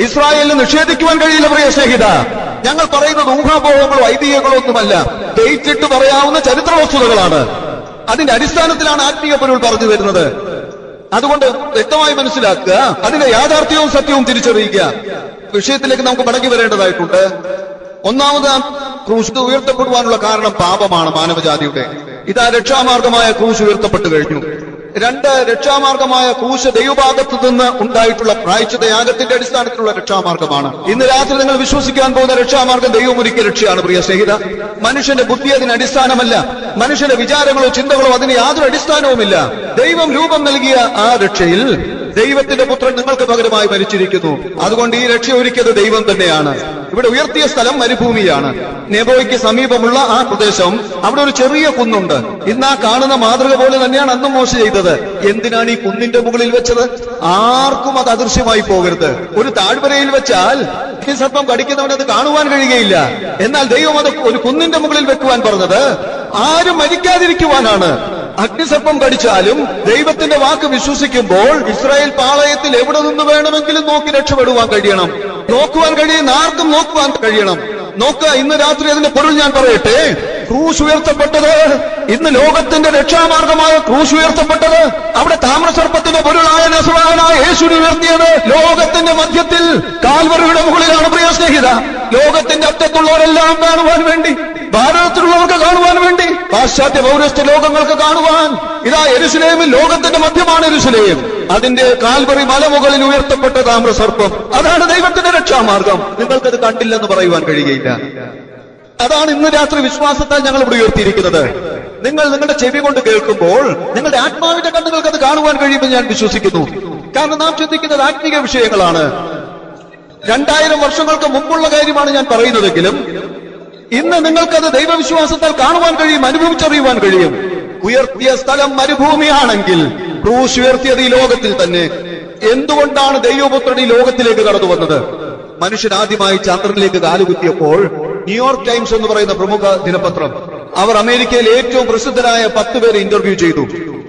ഇസ്രായേലിന് നിഷേധിക്കുവാൻ കഴിയില്ല പ്രിയ സ്നേഹിത ഞങ്ങൾ പറയുന്നത് ഊഹാപോഹങ്ങളോ ഐതിഹ്യങ്ങളോ ഒന്നുമല്ല ദയിച്ചിട്ട് പറയാവുന്ന ചരിത്ര വസ്തുതകളാണ് അതിന്റെ അടിസ്ഥാനത്തിലാണ് ആത്മീയ പൊരുൾ പറഞ്ഞു വരുന്നത് അതുകൊണ്ട് വ്യക്തമായി മനസ്സിലാക്കുക അതിന്റെ യാഥാർത്ഥ്യവും സത്യവും തിരിച്ചറിയുക വിഷയത്തിലേക്ക് നമുക്ക് മടങ്ങി വരേണ്ടതായിട്ടുണ്ട് ഒന്നാമത് ക്രൂശ് ഉയർത്തപ്പെടുവാനുള്ള കാരണം പാപമാണ് മാനവജാതിയുടെ ഇതാ രക്ഷാമാർഗമായ ക്രൂശ് ഉയർത്തപ്പെട്ടു കഴിഞ്ഞു രണ്ട് രക്ഷാമാർഗമായ ക്രൂശ് ദൈവഭാഗത്തു നിന്ന് ഉണ്ടായിട്ടുള്ള പ്രായച്ചിത യാഗത്തിന്റെ അടിസ്ഥാനത്തിലുള്ള രക്ഷാമാർഗമാണ് ഇന്ന് രാത്രി നിങ്ങൾ വിശ്വസിക്കാൻ പോകുന്ന രക്ഷാമാർഗം ദൈവം ഒരുക്കിയ രക്ഷയാണ് പ്രിയ സ്നേഹിത മനുഷ്യന്റെ ബുദ്ധി അതിന് അടിസ്ഥാനമല്ല മനുഷ്യന്റെ വിചാരങ്ങളോ ചിന്തകളോ അതിന് യാതൊരു അടിസ്ഥാനവുമില്ല ദൈവം രൂപം നൽകിയ ആ രക്ഷയിൽ ദൈവത്തിന്റെ പുത്രൻ നിങ്ങൾക്ക് പകരമായി മരിച്ചിരിക്കുന്നു അതുകൊണ്ട് ഈ രക്ഷ ഒരുക്കിയത് ദൈവം തന്നെയാണ് ഇവിടെ ഉയർത്തിയ സ്ഥലം മരുഭൂമിയാണ് നെബോയ്ക്ക് സമീപമുള്ള ആ പ്രദേശം അവിടെ ഒരു ചെറിയ കുന്നുണ്ട് ഇന്ന് ആ കാണുന്ന മാതൃക പോലെ തന്നെയാണ് അന്നും മോശ ചെയ്തത് എന്തിനാണ് ഈ കുന്നിന്റെ മുകളിൽ വെച്ചത് ആർക്കും അത് അദൃശ്യമായി പോകരുത് ഒരു താഴ്വരയിൽ വെച്ചാൽ ഈ സർപ്പം കടിക്കുന്നവന് അത് കാണുവാൻ കഴിയുകയില്ല എന്നാൽ ദൈവം അത് ഒരു കുന്നിന്റെ മുകളിൽ വെക്കുവാൻ പറഞ്ഞത് ആരും മരിക്കാതിരിക്കുവാനാണ് അഗ്നിസർപ്പം കടിച്ചാലും ദൈവത്തിന്റെ വാക്ക് വിശ്വസിക്കുമ്പോൾ ഇസ്രായേൽ പാളയത്തിൽ എവിടെ നിന്ന് വേണമെങ്കിലും നോക്കി രക്ഷപ്പെടുവാൻ കഴിയണം നോക്കുവാൻ കഴിയുന്ന ആർക്കും നോക്കുവാൻ കഴിയണം നോക്കുക ഇന്ന് രാത്രി അതിന്റെ പൊരുൾ ഞാൻ പറയട്ടെ ക്രൂശ് ഉയർത്തപ്പെട്ടത് ഇന്ന് ലോകത്തിന്റെ രക്ഷാമാർഗമായ ക്രൂശ് ഉയർത്തപ്പെട്ടത് അവിടെ താമ്രസർപ്പത്തിന്റെ പൊരുളായ നസുറാനായ യേശുവിനെ ഉയർത്തിയത് ലോകത്തിന്റെ മധ്യത്തിൽ കാൽവറിയുടെ മുകളിലാണ് പ്രിയ സ്നേഹിത ലോകത്തിന്റെ അറ്റത്തുള്ളവരെല്ലാം കാണുവാൻ വേണ്ടി ഭാരതത്തിലുള്ളവർക്ക് കാണുവാൻ വേണ്ടി പാശ്ചാത്യ പൗരസ്ത്യ ലോകങ്ങൾക്ക് കാണുവാൻ ഇതാ എരുസലേമിൽ ലോകത്തിന്റെ മധ്യമാണ് എരുസലേം അതിന്റെ കാൽവറി മലമുകളിൽ ഉയർത്തപ്പെട്ട താമ്രസർപ്പം അതാണ് ദൈവത്തിന്റെ രക്ഷാമാർഗം നിങ്ങൾക്കത് കണ്ടില്ലെന്ന് പറയുവാൻ കഴിയുകയില്ല അതാണ് ഇന്ന് രാത്രി വിശ്വാസത്താൽ ഞങ്ങൾ ഇവിടെ ഉയർത്തിയിരിക്കുന്നത് നിങ്ങൾ നിങ്ങളുടെ ചെവി കൊണ്ട് കേൾക്കുമ്പോൾ നിങ്ങളുടെ ആത്മാവിന്റെ കണ്ണുകൾക്ക് അത് കാണുവാൻ കഴിയുമെന്ന് ഞാൻ വിശ്വസിക്കുന്നു കാരണം നാം ചിന്തിക്കുന്നത് ആത്മീക വിഷയങ്ങളാണ് രണ്ടായിരം വർഷങ്ങൾക്ക് മുമ്പുള്ള കാര്യമാണ് ഞാൻ പറയുന്നതെങ്കിലും ഇന്ന് നിങ്ങൾക്കത് ദൈവവിശ്വാസത്താൽ കാണുവാൻ കഴിയും അനുഭവിച്ചറിയുവാൻ കഴിയും ഉയർത്തിയ സ്ഥലം മരുഭൂമിയാണെങ്കിൽ ക്രൂശ് ഉയർത്തിയത് ഈ ലോകത്തിൽ തന്നെ എന്തുകൊണ്ടാണ് ദൈവപുത്രൻ ഈ ലോകത്തിലേക്ക് കടന്നു വന്നത് മനുഷ്യൻ ആദ്യമായി ചന്ദ്രനിലേക്ക് കാലുകുത്തിയപ്പോൾ ന്യൂയോർക്ക് ടൈംസ് എന്ന് പറയുന്ന പ്രമുഖ ദിനപത്രം അവർ അമേരിക്കയിലെ ഏറ്റവും പ്രസിദ്ധരായ പത്ത് പേരെ ഇന്റർവ്യൂ ചെയ്തു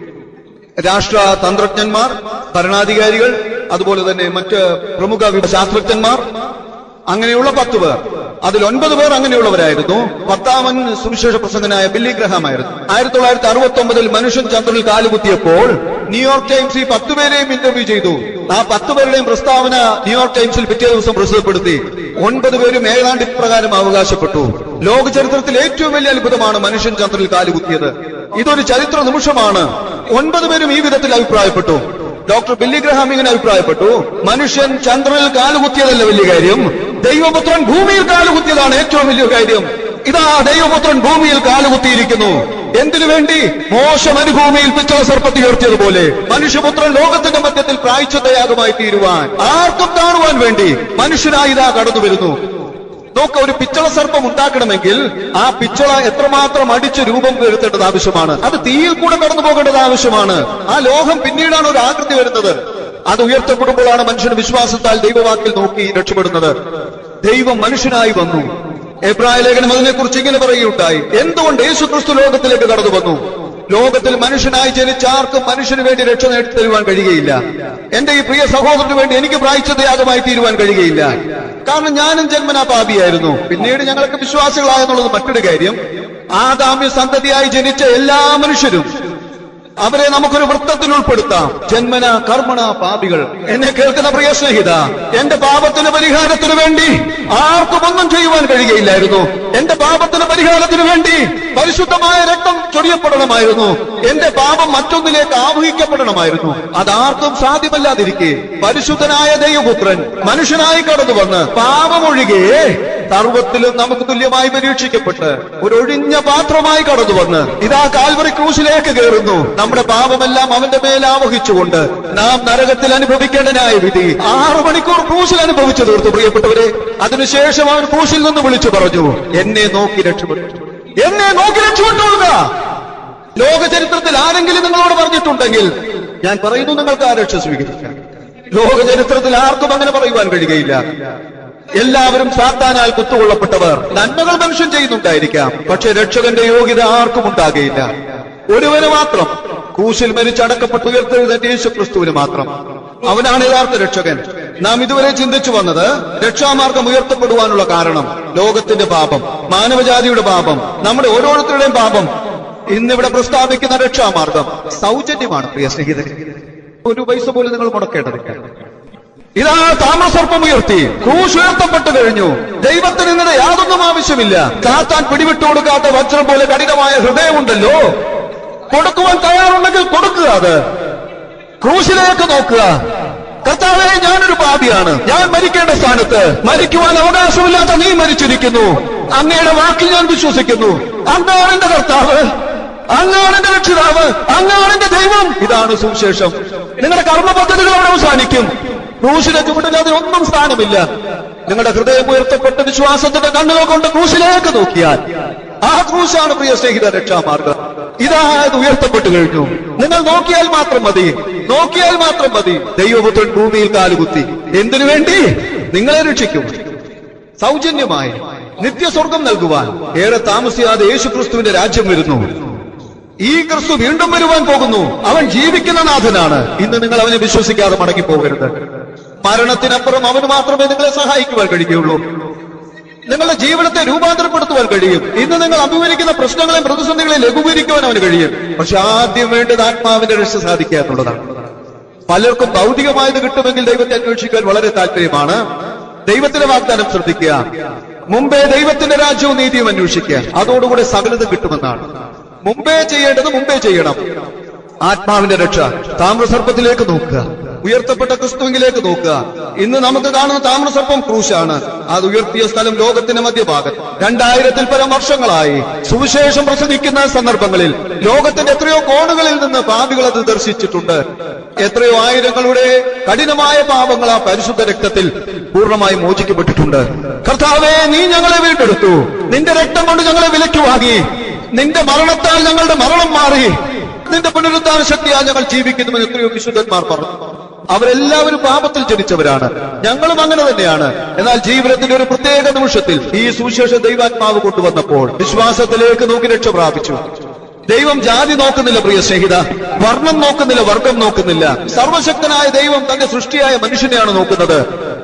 രാഷ്ട്ര തന്ത്രജ്ഞന്മാർ ഭരണാധികാരികൾ അതുപോലെ തന്നെ മറ്റ് പ്രമുഖ വി- ശാസ്ത്രജ്ഞന്മാർ അങ്ങനെയുള്ള പത്ത് പേർ അതിൽ ഒൻപത് പേർ അങ്ങനെയുള്ളവരായിരുന്നു പത്താമൻ സുവിശേഷ പ്രസംഗനായ ബില്ലി ഗ്രഹാം ആയിരുന്നു ആയിരത്തി തൊള്ളായിരത്തി അറുപത്തി ഒമ്പതിൽ മനുഷ്യൻ ചന്ദ്രനിൽ കാലുകുത്തിയപ്പോൾ ന്യൂയോർക്ക് ടൈംസ് ഈ പത്ത് പേരെയും ഇന്റർവ്യൂ ചെയ്തു ആ പത്ത് പേരുടെയും പ്രസ്താവന ന്യൂയോർക്ക് ടൈംസിൽ പിറ്റേ ദിവസം പ്രസിദ്ധപ്പെടുത്തി ഒൻപത് പേരും ഏതാണ്ട് ഇപ്രകാരം അവകാശപ്പെട്ടു ലോക ചരിത്രത്തിൽ ഏറ്റവും വലിയ അത്ഭുതമാണ് മനുഷ്യൻ ചന്ദ്രനിൽ കാലുകുത്തിയത് ഇതൊരു ചരിത്ര നിമിഷമാണ് ഒൻപത് പേരും ഈ വിധത്തിൽ അഭിപ്രായപ്പെട്ടു ഡോക്ടർ ബില്ലി ഗ്രഹാം ഇങ്ങനെ അഭിപ്രായപ്പെട്ടു മനുഷ്യൻ ചന്ദ്രനിൽ കാലുകുത്തിയതല്ല വലിയ കാര്യം ദൈവപുത്രൻ ഭൂമിയിൽ കാലുകുത്തിയതാണ് ഏറ്റവും വലിയ കാര്യം ഇതാ ദൈവപുത്രൻ ഭൂമിയിൽ കാലുകുത്തിയിരിക്കുന്നു എന്തിനു വേണ്ടി മോശ മരുഭൂമിയിൽ പിച്ചള സർപ്പത്തി ഉയർത്തിയതുപോലെ മനുഷ്യപുത്രൻ ലോകത്തിന്റെ മധ്യത്തിൽ പ്രായച്ചതയാഗമായി തീരുവാൻ ആർക്കും കാണുവാൻ വേണ്ടി മനുഷ്യനായി ഇതാ കടന്നു വരുന്നു നോക്ക ഒരു പിച്ചള സർപ്പം ഉണ്ടാക്കണമെങ്കിൽ ആ പിച്ചള എത്രമാത്രം അടിച്ച് രൂപം വരുത്തേണ്ടത് ആവശ്യമാണ് അത് തീയിൽ കൂടെ കടന്നു പോകേണ്ടത് ആവശ്യമാണ് ആ ലോഹം പിന്നീടാണ് ഒരു ആകൃതി വരുന്നത് അത് ഉയർത്തപ്പെടുമ്പോഴാണ് മനുഷ്യൻ വിശ്വാസത്താൽ ദൈവവാക്കിൽ നോക്കി രക്ഷപ്പെടുന്നത് ദൈവം മനുഷ്യനായി വന്നു എബ്രായ ലേഖനം അതിനെക്കുറിച്ച് ഇങ്ങനെ പറയുകയുണ്ടായി എന്തുകൊണ്ട് യേശു ക്രിസ്തു ലോകത്തിലേക്ക് കടന്നു വന്നു ലോകത്തിൽ മനുഷ്യനായി ജനിച്ച ആർക്കും മനുഷ്യന് വേണ്ടി രക്ഷ നേടി തരുവാൻ കഴിയുകയില്ല എന്റെ ഈ പ്രിയ സഹോദരന് വേണ്ടി എനിക്ക് പ്രായച്ചതയാഗമായി തീരുവാൻ കഴിയുകയില്ല കാരണം ഞാനും ജന്മനാ പാപിയായിരുന്നു പിന്നീട് ഞങ്ങളൊക്കെ വിശ്വാസികളായെന്നുള്ളത് മറ്റൊരു കാര്യം ആദാമ്യ സന്തതിയായി ജനിച്ച എല്ലാ മനുഷ്യരും അവരെ നമുക്കൊരു വൃത്തത്തിൽ ഉൾപ്പെടുത്താം ജന്മന കർമ്മണ പാപികൾ എന്നെ കേൾക്കുന്ന പ്രിയ സ്നേഹിത എന്റെ പാപത്തിന് പരിഹാരത്തിന് വേണ്ടി ആർക്കും ഒന്നും ചെയ്യുവാൻ കഴിയുകയില്ലായിരുന്നു എന്റെ പാപത്തിന് പരിഹാരത്തിന് വേണ്ടി പരിശുദ്ധമായ രക്തം ചൊരിയപ്പെടണമായിരുന്നു എന്റെ പാപം മറ്റൊന്നിലേക്ക് ആവഹിക്കപ്പെടണമായിരുന്നു അതാർക്കും സാധ്യമല്ലാതിരിക്കെ പരിശുദ്ധനായ ദൈവപുത്രൻ മനുഷ്യനായി കടന്നു വന്ന് പാപമൊഴികെ സർവത്തിലും നമുക്ക് തുല്യമായി പരീക്ഷിക്കപ്പെട്ട് ഒരു ഒഴിഞ്ഞ പാത്രമായി കടന്നു വന്ന് ഇതാ കാൽവറി ക്രൂശിലേക്ക് കയറുന്നു നമ്മുടെ പാപമെല്ലാം അവന്റെ മേൽ ആവഹിച്ചുകൊണ്ട് നാം നരകത്തിൽ അനുഭവിക്കേണ്ട ന്യായവിധി ആറു മണിക്കൂർ ക്രൂശിൽ അനുഭവിച്ചു തീർത്തു പ്രിയപ്പെട്ടവരെ അതിനുശേഷം അവൻ ക്രൂശിൽ നിന്ന് വിളിച്ചു പറഞ്ഞു എന്നെ നോക്കി രക്ഷപ്പെട്ടു എന്നെ നോക്കി രക്ഷപ്പെട്ടുകൊള്ളുക ലോക ചരിത്രത്തിൽ ആരെങ്കിലും നിങ്ങളോട് പറഞ്ഞിട്ടുണ്ടെങ്കിൽ ഞാൻ പറയുന്നു നിങ്ങൾക്ക് ആ രക്ഷ സ്വീകരിക്കാം ലോക ചരിത്രത്തിൽ ആർക്കും അങ്ങനെ പറയുവാൻ കഴിയുകയില്ല എല്ലാവരും സാത്താനാൽ കുത്തുകൊള്ളപ്പെട്ടവർ നന്മകൾ മനുഷ്യൻ ചെയ്യുന്നുണ്ടായിരിക്കാം പക്ഷെ രക്ഷകന്റെ യോഗ്യത ആർക്കും ഉണ്ടാകുകയില്ല ഒരുവന് മാത്രം കൂശിൽ മരിച്ചടക്കപ്പെട്ട് ഉയർത്തെഴുന്നേറ്റ യേശു ക്രിസ്തുവിന് മാത്രം അവനാണ് യഥാർത്ഥ രക്ഷകൻ നാം ഇതുവരെ ചിന്തിച്ചു വന്നത് രക്ഷാമാർഗം ഉയർത്തപ്പെടുവാനുള്ള കാരണം ലോകത്തിന്റെ പാപം മാനവജാതിയുടെ പാപം നമ്മുടെ ഓരോരുത്തരുടെയും പാപം ഇന്നിവിടെ പ്രസ്താവിക്കുന്ന രക്ഷാമാർഗം സൗജന്യമാണ് പ്രിയ സ്നേഹിതരെ ഒരു പൈസ പോലും നിങ്ങൾ മുടക്കേണ്ടതില്ല ഇതാ താമസർപ്പം ഉയർത്തി ക്രൂശ് ഉയർത്തപ്പെട്ടു കഴിഞ്ഞു ദൈവത്തിന് ഇന്നത് യാതൊന്നും ആവശ്യമില്ല കാത്താൻ പിടിവിട്ടു കൊടുക്കാത്ത വജ്രം പോലെ കഠിനമായ ഹൃദയമുണ്ടല്ലോ കൊടുക്കുവാൻ തയ്യാറുണ്ടെങ്കിൽ കൊടുക്കുക അത് ക്രൂശിലേക്ക് നോക്കുക കർത്താവെ ഞാനൊരു പാപിയാണ് ഞാൻ മരിക്കേണ്ട സ്ഥാനത്ത് മരിക്കുവാൻ അവകാശമില്ലാത്ത നീ മരിച്ചിരിക്കുന്നു അങ്ങയുടെ വാക്കിൽ ഞാൻ വിശ്വസിക്കുന്നു അങ്ങാണ് എന്റെ കർത്താവ് അങ്ങാണ് എന്റെ രക്ഷിതാവ് അങ്ങാണ് എന്റെ ദൈവം ഇതാണ് സുവിശേഷം നിങ്ങളുടെ കർമ്മ പദ്ധതികൾ അവിടെ അവസാനിക്കും ക്രൂശിലെ ചുവട്ടിൽ അതിനൊന്നും സ്ഥാനമില്ല നിങ്ങളുടെ ഹൃദയം ഉയർത്തപ്പെട്ട വിശ്വാസത്തിന്റെ കണ്ണുകൾ കൊണ്ട് ക്രൂശിലേക്ക് നോക്കിയാൽ ആ ക്രൂശാണ് പ്രിയ സ്നേഹിത രക്ഷാമാർഗം ഇതാ ഇത് ഉയർത്തപ്പെട്ടു കഴിഞ്ഞു നിങ്ങൾ നോക്കിയാൽ മാത്രം മതി നോക്കിയാൽ മാത്രം മതി ദൈവപുത്രൻ ഭൂമിയിൽ കാലുകുത്തി എന്തിനു വേണ്ടി നിങ്ങളെ രക്ഷിക്കും സൗജന്യമായി നിത്യസ്വർഗം നൽകുവാൻ ഏറെ താമസിയാതെ യേശുക്രിസ്തുവിന്റെ രാജ്യം വരുന്നു ഈ ക്രിസ്തു വീണ്ടും വരുവാൻ പോകുന്നു അവൻ ജീവിക്കുന്ന നാഥനാണ് ഇന്ന് നിങ്ങൾ അവനെ വിശ്വസിക്കാതെ മടങ്ങി പോകരുത് മരണത്തിനപ്പുറം അവന് മാത്രമേ നിങ്ങളെ സഹായിക്കുവാൻ കഴിയുകയുള്ളൂ നിങ്ങളുടെ ജീവിതത്തെ രൂപാന്തരപ്പെടുത്തുവാൻ കഴിയും ഇന്ന് നിങ്ങൾ അഭിമുഖീകരിക്കുന്ന പ്രശ്നങ്ങളെയും പ്രതിസന്ധികളെയും ലഘൂകരിക്കുവാൻ അവന് കഴിയും പക്ഷെ ആദ്യം വേണ്ടത് ആത്മാവിന്റെ രക്ഷ സാധിക്കുക എന്നുള്ളതാണ് പലർക്കും ഭൗതികമായത് കിട്ടുമെങ്കിൽ ദൈവത്തെ അന്വേഷിക്കാൻ വളരെ താല്പര്യമാണ് ദൈവത്തിന്റെ വാഗ്ദാനം ശ്രദ്ധിക്കുക മുമ്പേ ദൈവത്തിന്റെ രാജ്യവും നീതിയും അന്വേഷിക്കുക അതോടുകൂടെ സകലതും കിട്ടുമെന്നാണ് മുമ്പേ ചെയ്യേണ്ടത് മുമ്പേ ചെയ്യണം ആത്മാവിന്റെ രക്ഷ താമ്രസർപ്പത്തിലേക്ക് നോക്കുക ഉയർത്തപ്പെട്ട ക്രിസ്തുവിലേക്ക് നോക്കുക ഇന്ന് നമുക്ക് കാണുന്ന താമ്രസർപ്പം ക്രൂശാണ് അത് ഉയർത്തിയ സ്ഥലം ലോകത്തിന്റെ മധ്യഭാഗം രണ്ടായിരത്തിൽ പരം വർഷങ്ങളായി സുവിശേഷം പ്രസംഗിക്കുന്ന സന്ദർഭങ്ങളിൽ ലോകത്തിന്റെ എത്രയോ കോണുകളിൽ നിന്ന് പാപികൾ അത് ദർശിച്ചിട്ടുണ്ട് എത്രയോ ആയിരങ്ങളുടെ കഠിനമായ പാപങ്ങൾ ആ പരിശുദ്ധ രക്തത്തിൽ പൂർണ്ണമായി മോചിക്കപ്പെട്ടിട്ടുണ്ട് കർത്താവേ നീ ഞങ്ങളെ വീണ്ടെടുത്തു നിന്റെ രക്തം കൊണ്ട് ഞങ്ങളെ വിലയ്ക്ക് വാങ്ങി നിന്റെ മരണത്താൽ ഞങ്ങളുടെ മരണം മാറി നിന്റെ പുനരുദ്ധാന ശക്തിയാൽ ഞങ്ങൾ ജീവിക്കുന്നുവെന്ന് എത്രയോ വിശുദ്ധന്മാർ പറഞ്ഞു അവരെല്ലാവരും പാപത്തിൽ ജനിച്ചവരാണ് ഞങ്ങളും അങ്ങനെ തന്നെയാണ് എന്നാൽ ജീവിതത്തിന്റെ ഒരു പ്രത്യേക നിമിഷത്തിൽ ഈ സുവിശേഷ ദൈവാത്മാവ് കൊണ്ടുവന്നപ്പോൾ വിശ്വാസത്തിലേക്ക് നോക്കി രക്ഷ പ്രാപിച്ചു ദൈവം ജാതി നോക്കുന്നില്ല പ്രിയ സ്നേഹിത വർണ്ണം നോക്കുന്നില്ല വർഗം നോക്കുന്നില്ല സർവശക്തനായ ദൈവം തന്റെ സൃഷ്ടിയായ മനുഷ്യനെയാണ് നോക്കുന്നത്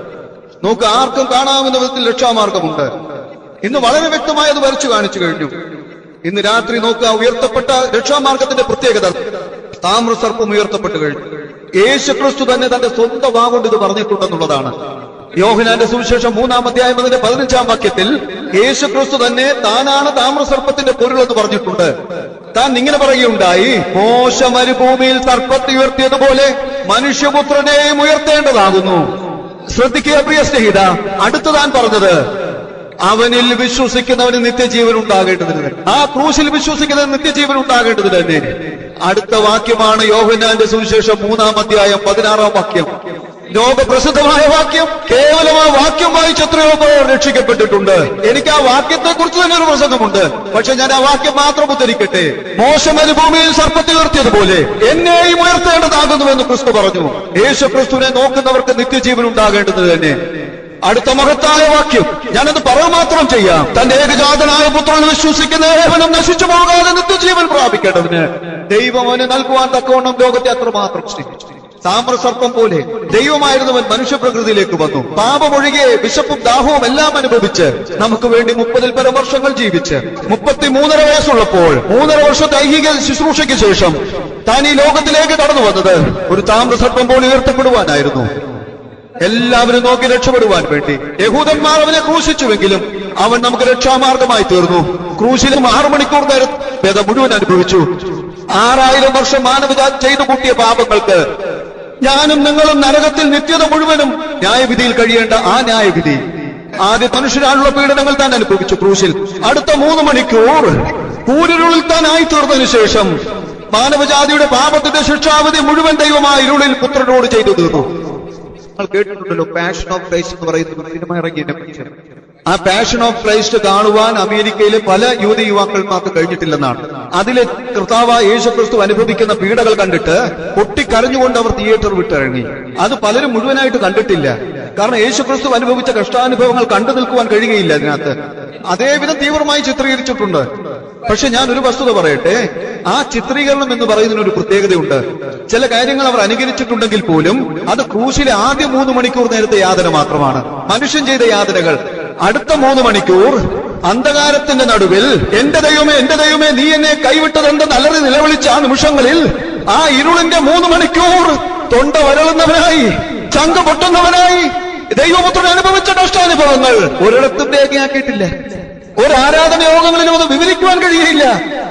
നോക്ക് ആർക്കും കാണാവുന്ന വിധത്തിൽ രക്ഷാമാർഗമുണ്ട് ഇന്ന് വളരെ വ്യക്തമായി അത് വരച്ചു കാണിച്ചു കഴിഞ്ഞു ഇന്ന് രാത്രി നോക്കുക ഉയർത്തപ്പെട്ട രക്ഷാമാർഗത്തിന്റെ പ്രത്യേകത താമ്രസർപ്പം ഉയർത്തപ്പെട്ടു കഴിഞ്ഞു യേശു ക്രിസ്തു തന്നെ തന്റെ സ്വന്തം വാഗൊണ്ട് ഇത് പറഞ്ഞിട്ടുണ്ടെന്നുള്ളതാണ് യോഹനാന്റെ സുവിശേഷം മൂന്നാം അധ്യായം അതിന്റെ പതിനഞ്ചാം വാക്യത്തിൽ യേശു ക്രിസ്തു തന്നെ താനാണ് താമ്രസർപ്പത്തിന്റെ പൊരുൾ എന്ന് പറഞ്ഞിട്ടുണ്ട് താൻ ഇങ്ങനെ പറയുകയുണ്ടായി മോശ മരുഭൂമിയിൽ സർപ്പത്തെ ഉയർത്തിയതുപോലെ മനുഷ്യപുത്രനെയും ഉയർത്തേണ്ടതാകുന്നു ശ്രദ്ധിക്കുക പ്രിയ സ്നേഹിത അടുത്ത് താൻ പറഞ്ഞത് അവനിൽ വിശ്വസിക്കുന്നവന് നിത്യജീവൻ ഉണ്ടാകേണ്ടതിന് തന്നെ ആ ക്രൂശിൽ വിശ്വസിക്കുന്നവന് നിത്യജീവൻ ഉണ്ടാകേണ്ടതിന് തന്നെ അടുത്ത വാക്യമാണ് യോഹന്നാന്റെ സുവിശേഷം മൂന്നാം അധ്യായം പതിനാറാം വാക്യം ലോകപ്രസിദ്ധമായ വാക്യം കേവലം ആ വാക്യം വായിച്ച് എത്രയോ പേർ രക്ഷിക്കപ്പെട്ടിട്ടുണ്ട് എനിക്ക് ആ വാക്യത്തെ കുറിച്ച് തന്നെ ഒരു പ്രസംഗമുണ്ട് പക്ഷെ ഞാൻ ആ വാക്യം മാത്രം ഉദ്ധരിക്കട്ടെ മോശം മരുഭൂമിയിൽ സർപ്പത്തെ ഉയർത്തിയതുപോലെ എന്നെയും ഉയർത്തേണ്ടതാകുന്നുവെന്ന് ക്രിസ്തു പറഞ്ഞു യേശു ക്രിസ്തുവിനെ നോക്കുന്നവർക്ക് നിത്യജീവൻ ഉണ്ടാകേണ്ടത് തന്നെ അടുത്ത മഹത്തായ വാക്യം ഞാനത് പറയുക മാത്രം ചെയ്യാം തന്റെ ഏകജാതനായ പുത്രൻ വിശ്വസിക്കുന്ന ഏവനും നശിച്ചു പോകാതെ നിത്യജീവൻ പ്രാപിക്കേണ്ടതിന് ദൈവം അവന് നൽകുവാൻ തക്കവണ്ണം ലോകത്തെ അത്രമാത്രം സ്നേഹിച്ചു താമ്രസർപ്പം പോലെ ദൈവമായിരുന്നവൻ മനുഷ്യപ്രകൃതിയിലേക്ക് വന്നു പാപമൊഴികെ വിശപ്പും ദാഹവും എല്ലാം അനുഭവിച്ച് നമുക്ക് വേണ്ടി മുപ്പതിൽ പരം വർഷങ്ങൾ ജീവിച്ച് മുപ്പത്തി മൂന്നര വയസ്സുള്ളപ്പോൾ മൂന്നര വർഷത്തെ ഐഹിക ശുശ്രൂഷയ്ക്ക് ശേഷം താൻ ഈ ലോകത്തിലേക്ക് കടന്നു വന്നത് ഒരു താമ്രസർപ്പം പോലെ ഉയർത്തപ്പെടുവാനായിരുന്നു എല്ലാവരും നോക്കി രക്ഷപ്പെടുവാൻ വേണ്ടി യഹൂദന്മാർ അവനെ ക്രൂശിച്ചുവെങ്കിലും അവൻ നമുക്ക് രക്ഷാമാർഗമായി തീർന്നു ക്രൂശിലും ആറു മണിക്കൂർ നേരം വേദം മുഴുവൻ അനുഭവിച്ചു ആറായിരം വർഷം മാനവജാതി ചെയ്തു കൂട്ടിയ പാപങ്ങൾക്ക് ഞാനും നിങ്ങളും നരകത്തിൽ നിത്യത മുഴുവനും ന്യായവിധിയിൽ കഴിയേണ്ട ആ ന്യായവിധി ആദ്യ മനുഷ്യരാണുള്ള പീഡനങ്ങൾ താൻ അനുഭവിച്ചു ക്രൂശിൽ അടുത്ത മൂന്ന് മണിക്കൂർ കൂരിരുളിൽ താൻ ആയിത്തീർന്നതിനു ശേഷം മാനവജാതിയുടെ പാപത്തിന്റെ ശിക്ഷാവധി മുഴുവൻ ദൈവമായ ഇരുളിൽ പുത്രനോട് ചെയ്തു തീർന്നു നിങ്ങൾ കേട്ടിട്ടുണ്ടല്ലോ പാഷൻ ഓഫ് ക്രൈസ്റ്റ് എന്ന് പറയുന്ന ഒരു സിനിമ ഇറങ്ങിയതിനെ കുറിച്ച് ആ പാഷൻ ഓഫ് ക്രൈസ്റ്റ് കാണുവാൻ അമേരിക്കയിലെ പല യുവതി യുവാക്കന്മാർക്ക് കഴിഞ്ഞിട്ടില്ലെന്നാണ് അതിലെ കർത്താവ് യേശുക്രിസ്തു അനുഭവിക്കുന്ന പീഡകൾ കണ്ടിട്ട് പൊട്ടിക്കരഞ്ഞുകൊണ്ട് അവർ തിയേറ്റർ വിട്ടിറങ്ങി അത് പലരും മുഴുവനായിട്ട് കണ്ടിട്ടില്ല കാരണം യേശുക്രിസ്തു അനുഭവിച്ച കഷ്ടാനുഭവങ്ങൾ കണ്ടു നിൽക്കുവാൻ കഴിയുകയില്ല അതിനകത്ത് അതേവിധം തീവ്രമായി ചിത്രീകരിച്ചിട്ടുണ്ട് പക്ഷെ ഞാൻ ഒരു വസ്തുത പറയട്ടെ ആ ചിത്രീകരണം എന്ന് പറയുന്നതിന് ഒരു പ്രത്യേകതയുണ്ട് ചില കാര്യങ്ങൾ അവർ അനുകരിച്ചിട്ടുണ്ടെങ്കിൽ പോലും അത് ക്രൂശിലെ ആദ്യ മൂന്ന് മണിക്കൂർ നേരത്തെ യാതന മാത്രമാണ് മനുഷ്യൻ ചെയ്ത യാതനകൾ അടുത്ത മൂന്ന് മണിക്കൂർ അന്ധകാരത്തിന്റെ നടുവിൽ എന്റെ ദൈവമേ എന്റെ ദൈവമേ നീ എന്നെ കൈവിട്ടതെന്തെന്ന് അലറി നിലവിളിച്ച ആ നിമിഷങ്ങളിൽ ആ ഇരുളിന്റെ മൂന്ന് മണിക്കൂർ തൊണ്ട വരളുന്നവനായി ചങ്ക പൊട്ടുന്നവനായി ദൈവപുത്രൻ അനുഭവിച്ച കഷ്ടാനുഭവങ്ങൾ ഒരിടത്തും രേഖയാക്കിയിട്ടില്ല ഒരു ആരാധന യോഗങ്ങളിലും അത് വിവരിക്കുവാൻ കഴിയില്ല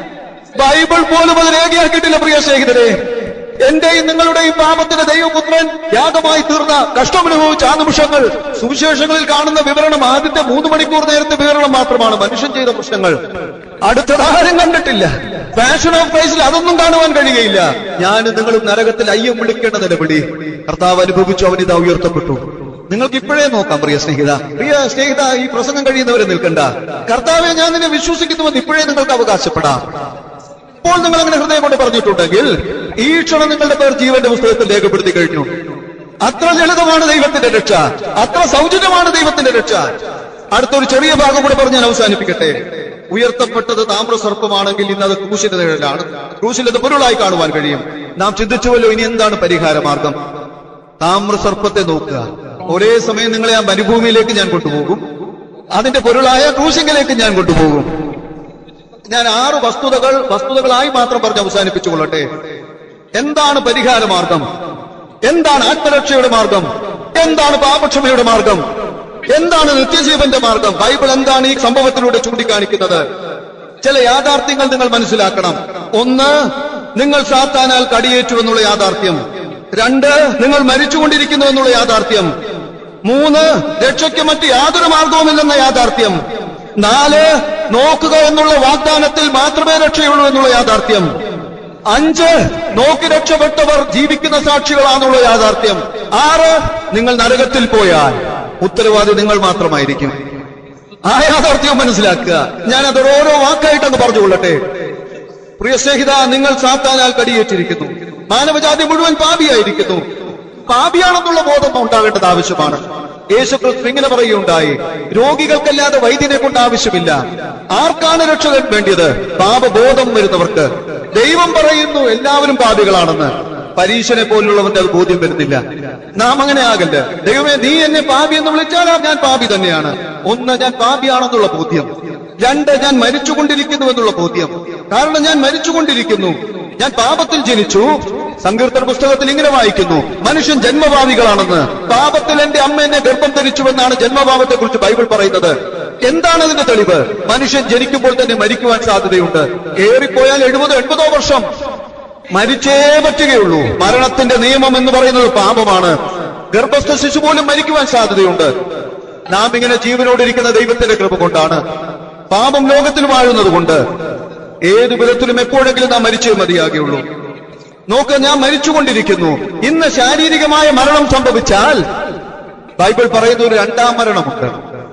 ബൈബിൾ പോലും അത് രേഖയാക്കിയിട്ടില്ല പ്രിയ സ്നേഹിതരെ എന്റെയും നിങ്ങളുടെയും പാപത്തിന്റെ ദൈവപുത്രൻ യാഗമായി തീർന്ന കഷ്ടമനുഭവിച്ച ആ നിമിഷങ്ങൾ സുവിശേഷങ്ങളിൽ കാണുന്ന വിവരണം ആദ്യത്തെ മൂന്ന് മണിക്കൂർ നേരത്തെ വിവരണം മാത്രമാണ് മനുഷ്യൻ ചെയ്ത പ്രശ്നങ്ങൾ അടുത്തതാരും കണ്ടിട്ടില്ല ഫാഷൻ ഓഫ് ക്രൈസ്റ്റിൽ അതൊന്നും കാണുവാൻ കഴിയുകയില്ല ഞാനും നിങ്ങളും നരകത്തിൽ അയ്യം വിളിക്കേണ്ട നിലവിളി കർത്താവ് അനുഭവിച്ചു അവൻ ഇതാ ഉയർത്തപ്പെട്ടു നിങ്ങൾക്ക് ഇപ്പോഴേ നോക്കാം പ്രിയ സ്നേഹിത പ്രിയ സ്നേഹിത ഈ പ്രസംഗം കഴിയുന്നവരെ നിൽക്കണ്ട കർത്താവെ ഞാൻ നിന്നെ വിശ്വസിക്കുന്നുവെന്ന് ഇപ്പോഴേ നിങ്ങൾക്ക് അവകാശപ്പെടാം ഇപ്പോൾ നിങ്ങൾ അങ്ങനെ ഹൃദയം കൊണ്ട് പറഞ്ഞിട്ടുണ്ടെങ്കിൽ ഈ ക്ഷണം നിങ്ങളുടെ പേർ ജീവന്റെ പുസ്തകത്തിൽ രേഖപ്പെടുത്തി കഴിഞ്ഞു അത്ര ലളിതമാണ് ദൈവത്തിന്റെ രക്ഷ അത്ര സൗജന്യമാണ് ദൈവത്തിന്റെ രക്ഷ അടുത്തൊരു ചെറിയ ഭാഗം കൂടെ പറഞ്ഞ് ഞാൻ അവസാനിപ്പിക്കട്ടെ ഉയർത്തപ്പെട്ടത് താമ്രസർപ്പമാണെങ്കിൽ ഇന്ന് അത് ക്രൂശിന്റെ നിഴലാണ് ക്രൂശിൽ അത് പൊരുളായി കാണുവാൻ കഴിയും നാം ചിന്തിച്ചുവല്ലോ ഇനി എന്താണ് പരിഹാര മാർഗം താമ്രസർപ്പത്തെ നോക്കുക ഒരേ സമയം നിങ്ങളെ ആ മരുഭൂമിയിലേക്ക് ഞാൻ കൊണ്ടുപോകും അതിന്റെ പൊരുളായ ക്രൂശിങ്കിലേക്ക് ഞാൻ കൊണ്ടുപോകും ഞാൻ ആറ് വസ്തുതകൾ വസ്തുതകളായി മാത്രം പറഞ്ഞ് അവസാനിപ്പിച്ചു കൊള്ളട്ടെ എന്താണ് പരിഹാര മാർഗം എന്താണ് ആത്മരക്ഷയുടെ മാർഗം എന്താണ് പാപക്ഷമയുടെ മാർഗം എന്താണ് നിത്യജീവന്റെ മാർഗം ബൈബിൾ എന്താണ് ഈ സംഭവത്തിലൂടെ ചൂണ്ടിക്കാണിക്കുന്നത് ചില യാഥാർത്ഥ്യങ്ങൾ നിങ്ങൾ മനസ്സിലാക്കണം ഒന്ന് നിങ്ങൾ സാത്താനാൽ കടിയേറ്റു എന്നുള്ള യാഥാർത്ഥ്യം രണ്ട് നിങ്ങൾ മരിച്ചുകൊണ്ടിരിക്കുന്നു എന്നുള്ള യാഥാർത്ഥ്യം മൂന്ന് രക്ഷയ്ക്ക് മറ്റ് യാതൊരു മാർഗവുമില്ലെന്ന യാഥാർത്ഥ്യം നാല് നോക്കുക എന്നുള്ള വാഗ്ദാനത്തിൽ മാത്രമേ രക്ഷയുള്ളൂ എന്നുള്ള യാഥാർത്ഥ്യം അഞ്ച് നോക്കി രക്ഷപ്പെട്ടവർ ജീവിക്കുന്ന സാക്ഷികളാണെന്നുള്ള യാഥാർത്ഥ്യം ആറ് നിങ്ങൾ നരകത്തിൽ പോയാൽ ഉത്തരവാദി നിങ്ങൾ മാത്രമായിരിക്കും ആ യാഥാർത്ഥ്യം മനസ്സിലാക്കുക ഞാൻ അത് ഓരോ വാക്കായിട്ടങ്ങ് പറഞ്ഞുകൊള്ളട്ടെ പ്രിയ സ്നേഹിത നിങ്ങൾ സാത്താനാൽ കടിയേറ്റിരിക്കുന്നു മാനവജാതി മുഴുവൻ പാപിയായിരിക്കുന്നു പാപിയാണെന്നുള്ള ബോധം ഉണ്ടാകേണ്ടത് ആവശ്യമാണ് യേശുക്രിസ്തു ഇങ്ങനെ പറയുകയുണ്ടായി രോഗികൾക്കല്ലാതെ വൈദ്യനെ കൊണ്ട് ആവശ്യമില്ല ആർക്കാണ് രക്ഷകൻ വേണ്ടിയത് പാപബോധം വരുന്നവർക്ക് ദൈവം പറയുന്നു എല്ലാവരും പാപികളാണെന്ന് പരീക്ഷനെ പോലുള്ളവന്റെ അത് ബോധ്യം വരുന്നില്ല നാം അങ്ങനെ ആകല്ല ദൈവമേ നീ എന്നെ പാപി എന്ന് വിളിച്ചാൽ ഞാൻ പാപി തന്നെയാണ് ഒന്ന് ഞാൻ പാപിയാണെന്നുള്ള ബോധ്യം രണ്ട് ഞാൻ മരിച്ചുകൊണ്ടിരിക്കുന്നു എന്നുള്ള ബോധ്യം കാരണം ഞാൻ മരിച്ചുകൊണ്ടിരിക്കുന്നു ഞാൻ പാപത്തിൽ ജനിച്ചു സങ്കീർത്തന പുസ്തകത്തിൽ ഇങ്ങനെ വായിക്കുന്നു മനുഷ്യൻ ജന്മഭാവികളാണെന്ന് പാപത്തിൽ എന്റെ അമ്മ എന്നെ ഗർഭം ധരിച്ചുവെന്നാണ് ജന്മഭാവത്തെ കുറിച്ച് ബൈബിൾ പറയുന്നത് എന്താണ് അതിന്റെ തെളിവ് മനുഷ്യൻ ജനിക്കുമ്പോൾ തന്നെ മരിക്കുവാൻ സാധ്യതയുണ്ട് ഏറിപ്പോയാൽ എഴുപതോ എൺപതോ വർഷം മരിച്ചേ പറ്റുകയുള്ളൂ മരണത്തിന്റെ നിയമം എന്ന് പറയുന്നത് പാപമാണ് ഗർഭസ്ഥ ശിശു പോലും മരിക്കുവാൻ സാധ്യതയുണ്ട് നാം ഇങ്ങനെ ജീവനോടിരിക്കുന്ന ദൈവത്തിന്റെ കൃപ കൊണ്ടാണ് പാപം ലോകത്തിൽ വാഴുന്നത് കൊണ്ട് ഏതു വിധത്തിലും എപ്പോഴെങ്കിലും നാം മരിച്ചേ മതിയാകുള്ളൂ നോക്ക് ഞാൻ മരിച്ചുകൊണ്ടിരിക്കുന്നു ഇന്ന് ശാരീരികമായ മരണം സംഭവിച്ചാൽ ബൈബിൾ പറയുന്ന ഒരു രണ്ടാം മരണമുണ്ട്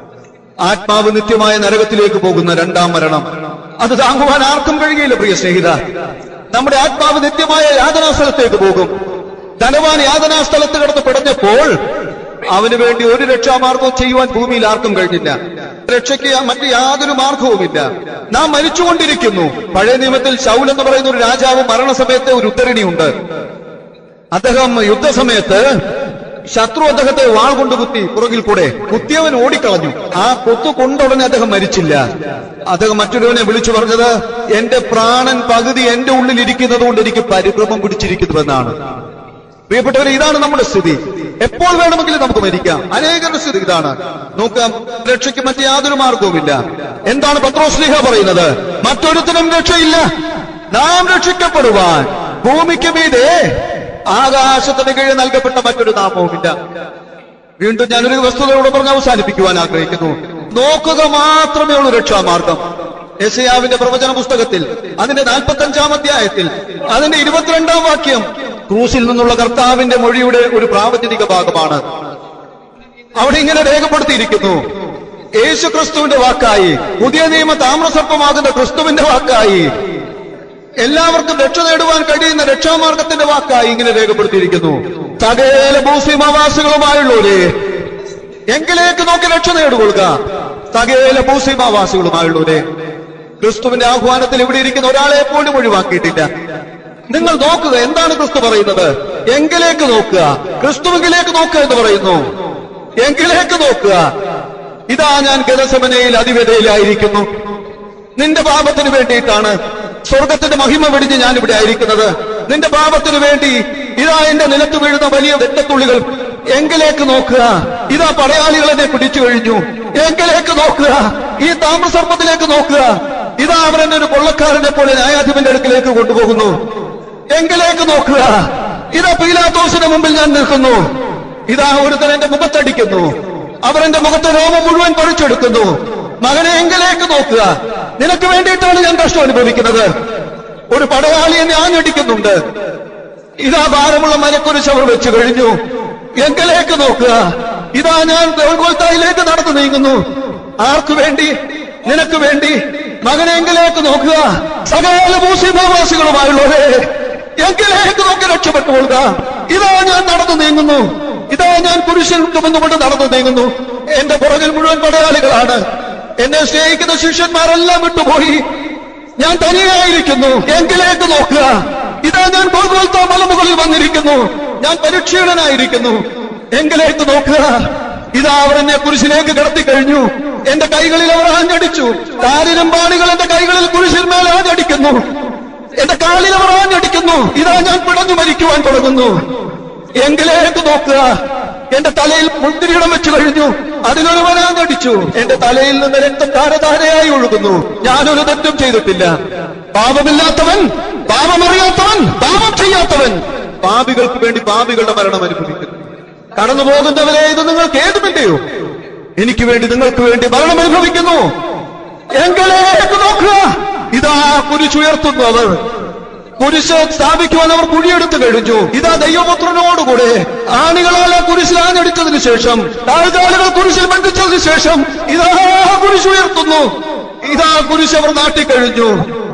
ആത്മാവ് നിത്യമായ നരകത്തിലേക്ക് പോകുന്ന രണ്ടാം മരണം അത് താങ്ങുവാൻ ആർക്കും കഴിയില്ല പ്രിയ സ്നേഹിത നമ്മുടെ ആത്മാവ് നിത്യമായ യാതനാ സ്ഥലത്തേക്ക് പോകും ധനവാൻ യാതനാ സ്ഥലത്ത് കിടന്ന് പിടഞ്ഞപ്പോൾ അവന് വേണ്ടി ഒരു രക്ഷാമാർഗവും ചെയ്യുവാൻ ഭൂമിയിൽ ആർക്കും കഴിഞ്ഞില്ല രക്ഷയ്ക്ക് മറ്റ് യാതൊരു മാർഗവുമില്ല നാം മരിച്ചുകൊണ്ടിരിക്കുന്നു പഴയ നിയമത്തിൽ ശൗൽ എന്ന് പറയുന്ന ഒരു രാജാവ് മരണസമയത്തെ ഒരു ഉദ്ധരണിയുണ്ട് അദ്ദേഹം യുദ്ധസമയത്ത് ശത്രു അദ്ദേഹത്തെ വാൾ കൊണ്ട് കുത്തി പുറകിൽ കൂടെ കുത്തിയവൻ ഓടിക്കളഞ്ഞു ആ കൊത്തു കൊണ്ടുടനെ അദ്ദേഹം മരിച്ചില്ല അദ്ദേഹം മറ്റൊരുവനെ വിളിച്ചു പറഞ്ഞത് എന്റെ പ്രാണൻ പകുതി എന്റെ ഉള്ളിൽ ഇരിക്കുന്നത് കൊണ്ട് എനിക്ക് പരിഭ്രമം പിടിച്ചിരിക്കുന്നുവെന്നാണ് പ്രിയപ്പെട്ടവരെ ഇതാണ് നമ്മുടെ സ്ഥിതി എപ്പോൾ വേണമെങ്കിലും നമുക്ക് മരിക്കാം അനേകരുടെ സ്ഥിതി ഇതാണ് നോക്കാം രക്ഷയ്ക്ക് മറ്റ് യാതൊരു മാർഗവുമില്ല എന്താണ് പത്രോസ്ലിഹ പറയുന്നത് മറ്റൊരുത്തനും രക്ഷയില്ല നാം രക്ഷിക്കപ്പെടുവാൻ ഭൂമിക്ക് മീതെ ആകാശത്തിന് കീഴിൽ നൽകപ്പെട്ട മറ്റൊരു നാമവുമില്ല വീണ്ടും ഞാനൊരു വസ്തുതയോട് പറഞ്ഞ് അവസാനിപ്പിക്കുവാൻ ആഗ്രഹിക്കുന്നു നോക്കുക മാത്രമേ ഉള്ളൂ രക്ഷാമാർഗം യശയാവിന്റെ പ്രവചന പുസ്തകത്തിൽ അതിന്റെ നാൽപ്പത്തി അഞ്ചാം അധ്യായത്തിൽ അതിന്റെ ഇരുപത്തിരണ്ടാം വാക്യം ക്രൂസിൽ നിന്നുള്ള കർത്താവിന്റെ മൊഴിയുടെ ഒരു പ്രാവചനിക ഭാഗമാണ് അവിടെ ഇങ്ങനെ രേഖപ്പെടുത്തിയിരിക്കുന്നു യേശു ക്രിസ്തുവിന്റെ വാക്കായി പുതിയ നിയമ താമ്രസർപ്പമാകുന്ന ക്രിസ്തുവിന്റെ വാക്കായി എല്ലാവർക്കും രക്ഷ നേടുവാൻ കഴിയുന്ന രക്ഷാമാർഗത്തിന്റെ വാക്കായി ഇങ്ങനെ രേഖപ്പെടുത്തിയിരിക്കുന്നു സകല ഭൂസീമാവാസികളുമായുള്ളവരെ എങ്കിലേക്ക് നോക്കി രക്ഷ നേടുകൊള്ളുക സകല ഭൂസീമാവാസികളുമായുള്ളവരെ ക്രിസ്തുവിന്റെ ആഹ്വാനത്തിൽ ഇവിടെ ഇരിക്കുന്ന ഒരാളെ പോലും ഒഴിവാക്കിയിട്ടില്ല നിങ്ങൾ നോക്കുക എന്താണ് ക്രിസ്തു പറയുന്നത് എങ്കിലേക്ക് നോക്കുക ക്രിസ്തുവിലേക്ക് നോക്കുക എന്ന് പറയുന്നു എങ്കിലേക്ക് നോക്കുക ഇതാ ഞാൻ ഗതസമനയിൽ അതിവേദയിലായിരിക്കുന്നു നിന്റെ പാപത്തിന് വേണ്ടിയിട്ടാണ് സ്വർഗത്തിന്റെ മഹിമ വെടിഞ്ഞ് ഞാൻ ഇവിടെ ആയിരിക്കുന്നത് നിന്റെ പാപത്തിന് വേണ്ടി ഇതാ എന്റെ നിലത്ത് വീഴുന്ന വലിയ വെട്ടത്തുള്ളികൾ എങ്കിലേക്ക് നോക്കുക ഇതാ പടയാളികൾ എന്നെ പിടിച്ചു കഴിഞ്ഞു എങ്കിലേക്ക് നോക്കുക ഈ താമ്രസർപ്പത്തിലേക്ക് നോക്കുക ഇതാ അവരെന്നെ ഒരു കൊള്ളക്കാരനെ പോലെ ന്യായാധിപന്റെ അടുക്കിലേക്ക് കൊണ്ടുപോകുന്നു എങ്കിലേക്ക് നോക്കുക ഇതാ പീലാത്തോസിന്റെ മുമ്പിൽ ഞാൻ നിൽക്കുന്നു ഇതാ ഒരുത്തൻ എന്റെ മുഖത്തടിക്കുന്നു അവർ എന്റെ മുഖത്തെ രോമം മുഴുവൻ പറിച്ചെടുക്കുന്നു മകനെ എങ്കിലേക്ക് നോക്കുക നിനക്ക് വേണ്ടിയിട്ടാണ് ഞാൻ കഷ്ടം അനുഭവിക്കുന്നത് ഒരു പടയാളി എന്നെ ആഞ്ഞടിക്കുന്നുണ്ട് ഇതാ ഭാരമുള്ള മരക്കുരിശ് അവർ വെച്ച് കഴിഞ്ഞു എങ്കിലേക്ക് നോക്കുക ഇതാ ഞാൻ ഗോൽഗോൽത്തായിലേക്ക് നടന്നു നീങ്ങുന്നു ആർക്കു വേണ്ടി നിനക്ക് വേണ്ടി മകനെ എങ്കിലേക്ക് നോക്കുക സകല മൂസിമാവാസികളുമായുള്ളവരെ എങ്കിലേക്ക് നോക്കി രക്ഷപ്പെട്ടുകൊള്ളുക ഇതാ ഞാൻ നടന്നു നീങ്ങുന്നു ഇതാ ഞാൻ കുരിശിൽ ചുമന്നുകൊണ്ട് നടന്നു നീങ്ങുന്നു എന്റെ പുറകിൽ മുഴുവൻ പടയാളികളാണ് എന്നെ സ്നേഹിക്കുന്ന ശിഷ്യന്മാരെല്ലാം വിട്ടുപോയി ഞാൻ തനിയായിരിക്കുന്നു എങ്കിലേക്ക് നോക്കുക ഇതാ ഞാൻ ഗോകുൽത്ത മലമുകളിൽ വന്നിരിക്കുന്നു ഞാൻ പരിക്ഷീണനായിരിക്കുന്നു എങ്കിലേക്ക് നോക്കുക ഇതാ അവർ എന്നെ കുരിശിലേക്ക് കിടത്തി കഴിഞ്ഞു എന്റെ കൈകളിൽ അവർ ആഞ്ഞടിച്ചു താരിലും പാണികൾ എന്റെ കൈകളിൽ കുരിശിൽ മേൽ ആഞ്ഞടിക്കുന്നു എന്റെ കാലിൽ അവർ ആഞ്ഞടിക്കുന്നു ഇതാ ഞാൻ പിടഞ്ഞു മരിക്കുവാൻ തുടങ്ങുന്നു എങ്കിലേക്ക് നോക്കുക എന്റെ തലയിൽ മുന്തിരിയിടം വെച്ച് കഴിഞ്ഞു അതിലൊരു വരാഞ്ഞടിച്ചു എന്റെ തലയിൽ നിന്ന് രക്തം ധാരധാരയായി ഒഴുകുന്നു ഞാനൊരു തെറ്റും ചെയ്തിട്ടില്ല പാപമില്ലാത്തവൻ പാപമറിയാത്തവൻ പാപം ചെയ്യാത്തവൻ പാപികൾക്ക് വേണ്ടി പാപികളുടെ മരണം അനുഭവിക്കുന്നു കടന്നു പോകുന്നവരെ ഇത് നിങ്ങൾക്ക് ഏതുമില്ലയോ എനിക്ക് വേണ്ടി നിങ്ങൾക്ക് വേണ്ടി മരണം അനുഭവിക്കുന്നു എങ്കിലേക്ക് നോക്കുക ഇതാ കുരിശുയർത്തുന്നു അവർ കുരിശ് സ്ഥാപിക്കുവാൻ അവർ കുഴിയെടുത്ത് കഴിഞ്ഞു ഇതാ ദൈവപുത്രനോടുകൂടെ ആണികളാൽ ആ കുരിശിൽ ആഞ്ഞടിച്ചതിന് ശേഷം താഴ്ചാലുകൾ കുരിശിൽ ബന്ധിച്ചതിന് ശേഷം ഇതാ കുരിശ് ഉയർത്തുന്നു ഇതാ കുരിശ് അവർ നാട്ടിക്കഴിഞ്ഞു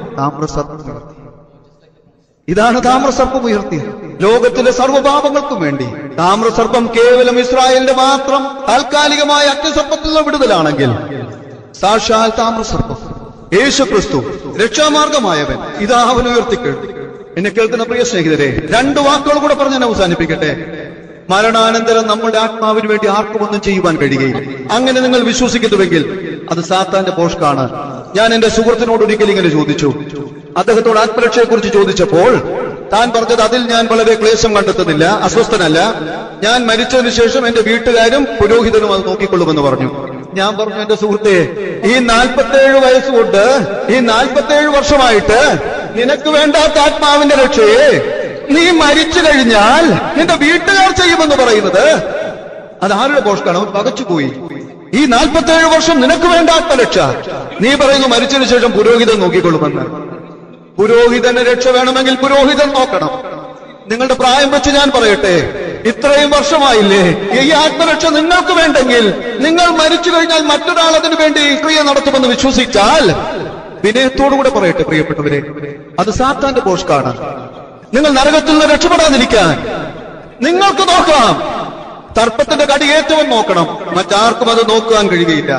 ഇതാണ് താമ്രസർപ്പം ഉയർത്തിയത് ലോകത്തിലെ സർവ്വപാപങ്ങൾക്കും വേണ്ടി താമ്രസർപ്പം കേവലം ഇസ്രായേലിന്റെ മാത്രം താൽക്കാലികമായ അഗ്നിസർപ്പത്തിൽ നിന്ന് വിടുതലാണെങ്കിൽ സാക്ഷാൽ താമ്രസർപ്പം യേശു ക്രിസ്തു രക്ഷാമാർഗമായവൻ ഇതാ അവൻ ഉയർത്തിക്കഴിഞ്ഞു എന്നെ കേൾക്കുന്ന പ്രിയ സ്നേഹിതരെ രണ്ട് വാക്കുകൾ കൂടെ പറഞ്ഞ് ഞാൻ അവസാനിപ്പിക്കട്ടെ മരണാനന്തരം നമ്മുടെ ആത്മാവിന് വേണ്ടി ആർക്കും ഒന്നും ചെയ്യുവാൻ കഴിയുകയില്ല അങ്ങനെ നിങ്ങൾ വിശ്വസിക്കുന്നുവെങ്കിൽ അത് സാത്താന്റെ പോഷ്കാണ് ഞാൻ എന്റെ സുഹൃത്തിനോട് ഒരിക്കൽ ഇങ്ങനെ ചോദിച്ചു അദ്ദേഹത്തോട് ആത്മരക്ഷയെ കുറിച്ച് ചോദിച്ചപ്പോൾ താൻ പറഞ്ഞത് അതിൽ ഞാൻ വളരെ ക്ലേശം കണ്ടെത്തുന്നില്ല അസ്വസ്ഥനല്ല ഞാൻ മരിച്ചതിന് ശേഷം എന്റെ വീട്ടുകാരും പുരോഹിതനും അത് നോക്കിക്കൊള്ളുമെന്ന് പറഞ്ഞു ഞാൻ പറഞ്ഞു എന്റെ സുഹൃത്തെ ഈ നാൽപ്പത്തേഴ് വയസ്സുകൊണ്ട് ഈ നാൽപ്പത്തേഴ് വർഷമായിട്ട് നിനക്ക് വേണ്ടാത്ത ആത്മാവിന്റെ രക്ഷയെ നീ മരിച്ചു കഴിഞ്ഞാൽ നിന്റെ വീട്ടുകാർ ചെയ്യുമെന്ന് പറയുന്നത് അത് ആരുടെ പോഷ്കാണ് അവൻ പകച്ചുപോയി ഈ നാൽപ്പത്തേഴ് വർഷം നിനക്ക് വേണ്ട ആത്മരക്ഷ നീ പറയുന്നു മരിച്ചതിന് ശേഷം പുരോഹിതൻ നോക്കിക്കൊള്ളുമെന്ന് പുരോഹിതന് രക്ഷ വേണമെങ്കിൽ പുരോഹിതൻ നോക്കണം നിങ്ങളുടെ പ്രായം വെച്ച് ഞാൻ പറയട്ടെ ഇത്രയും വർഷമായില്ലേ ഈ ആത്മരക്ഷ നിങ്ങൾക്ക് വേണ്ടെങ്കിൽ നിങ്ങൾ മരിച്ചു കഴിഞ്ഞാൽ മറ്റൊരാൾ അതിനു വേണ്ടി ക്രിയ നടത്തുമെന്ന് വിശ്വസിച്ചാൽ വിനയത്തോടുകൂടെ പറയട്ടെ പ്രിയപ്പെട്ടവരെ അത് സാത്താന്റെ പോഷ്കാണ് നിങ്ങൾ നരകത്തിൽ നിന്ന് രക്ഷപ്പെടാതിരിക്കാൻ നിങ്ങൾക്ക് നോക്കാം സർപ്പത്തിന്റെ കടി ഏറ്റവും നോക്കണം മറ്റാർക്കും അത് നോക്കാൻ കഴിയുകയില്ല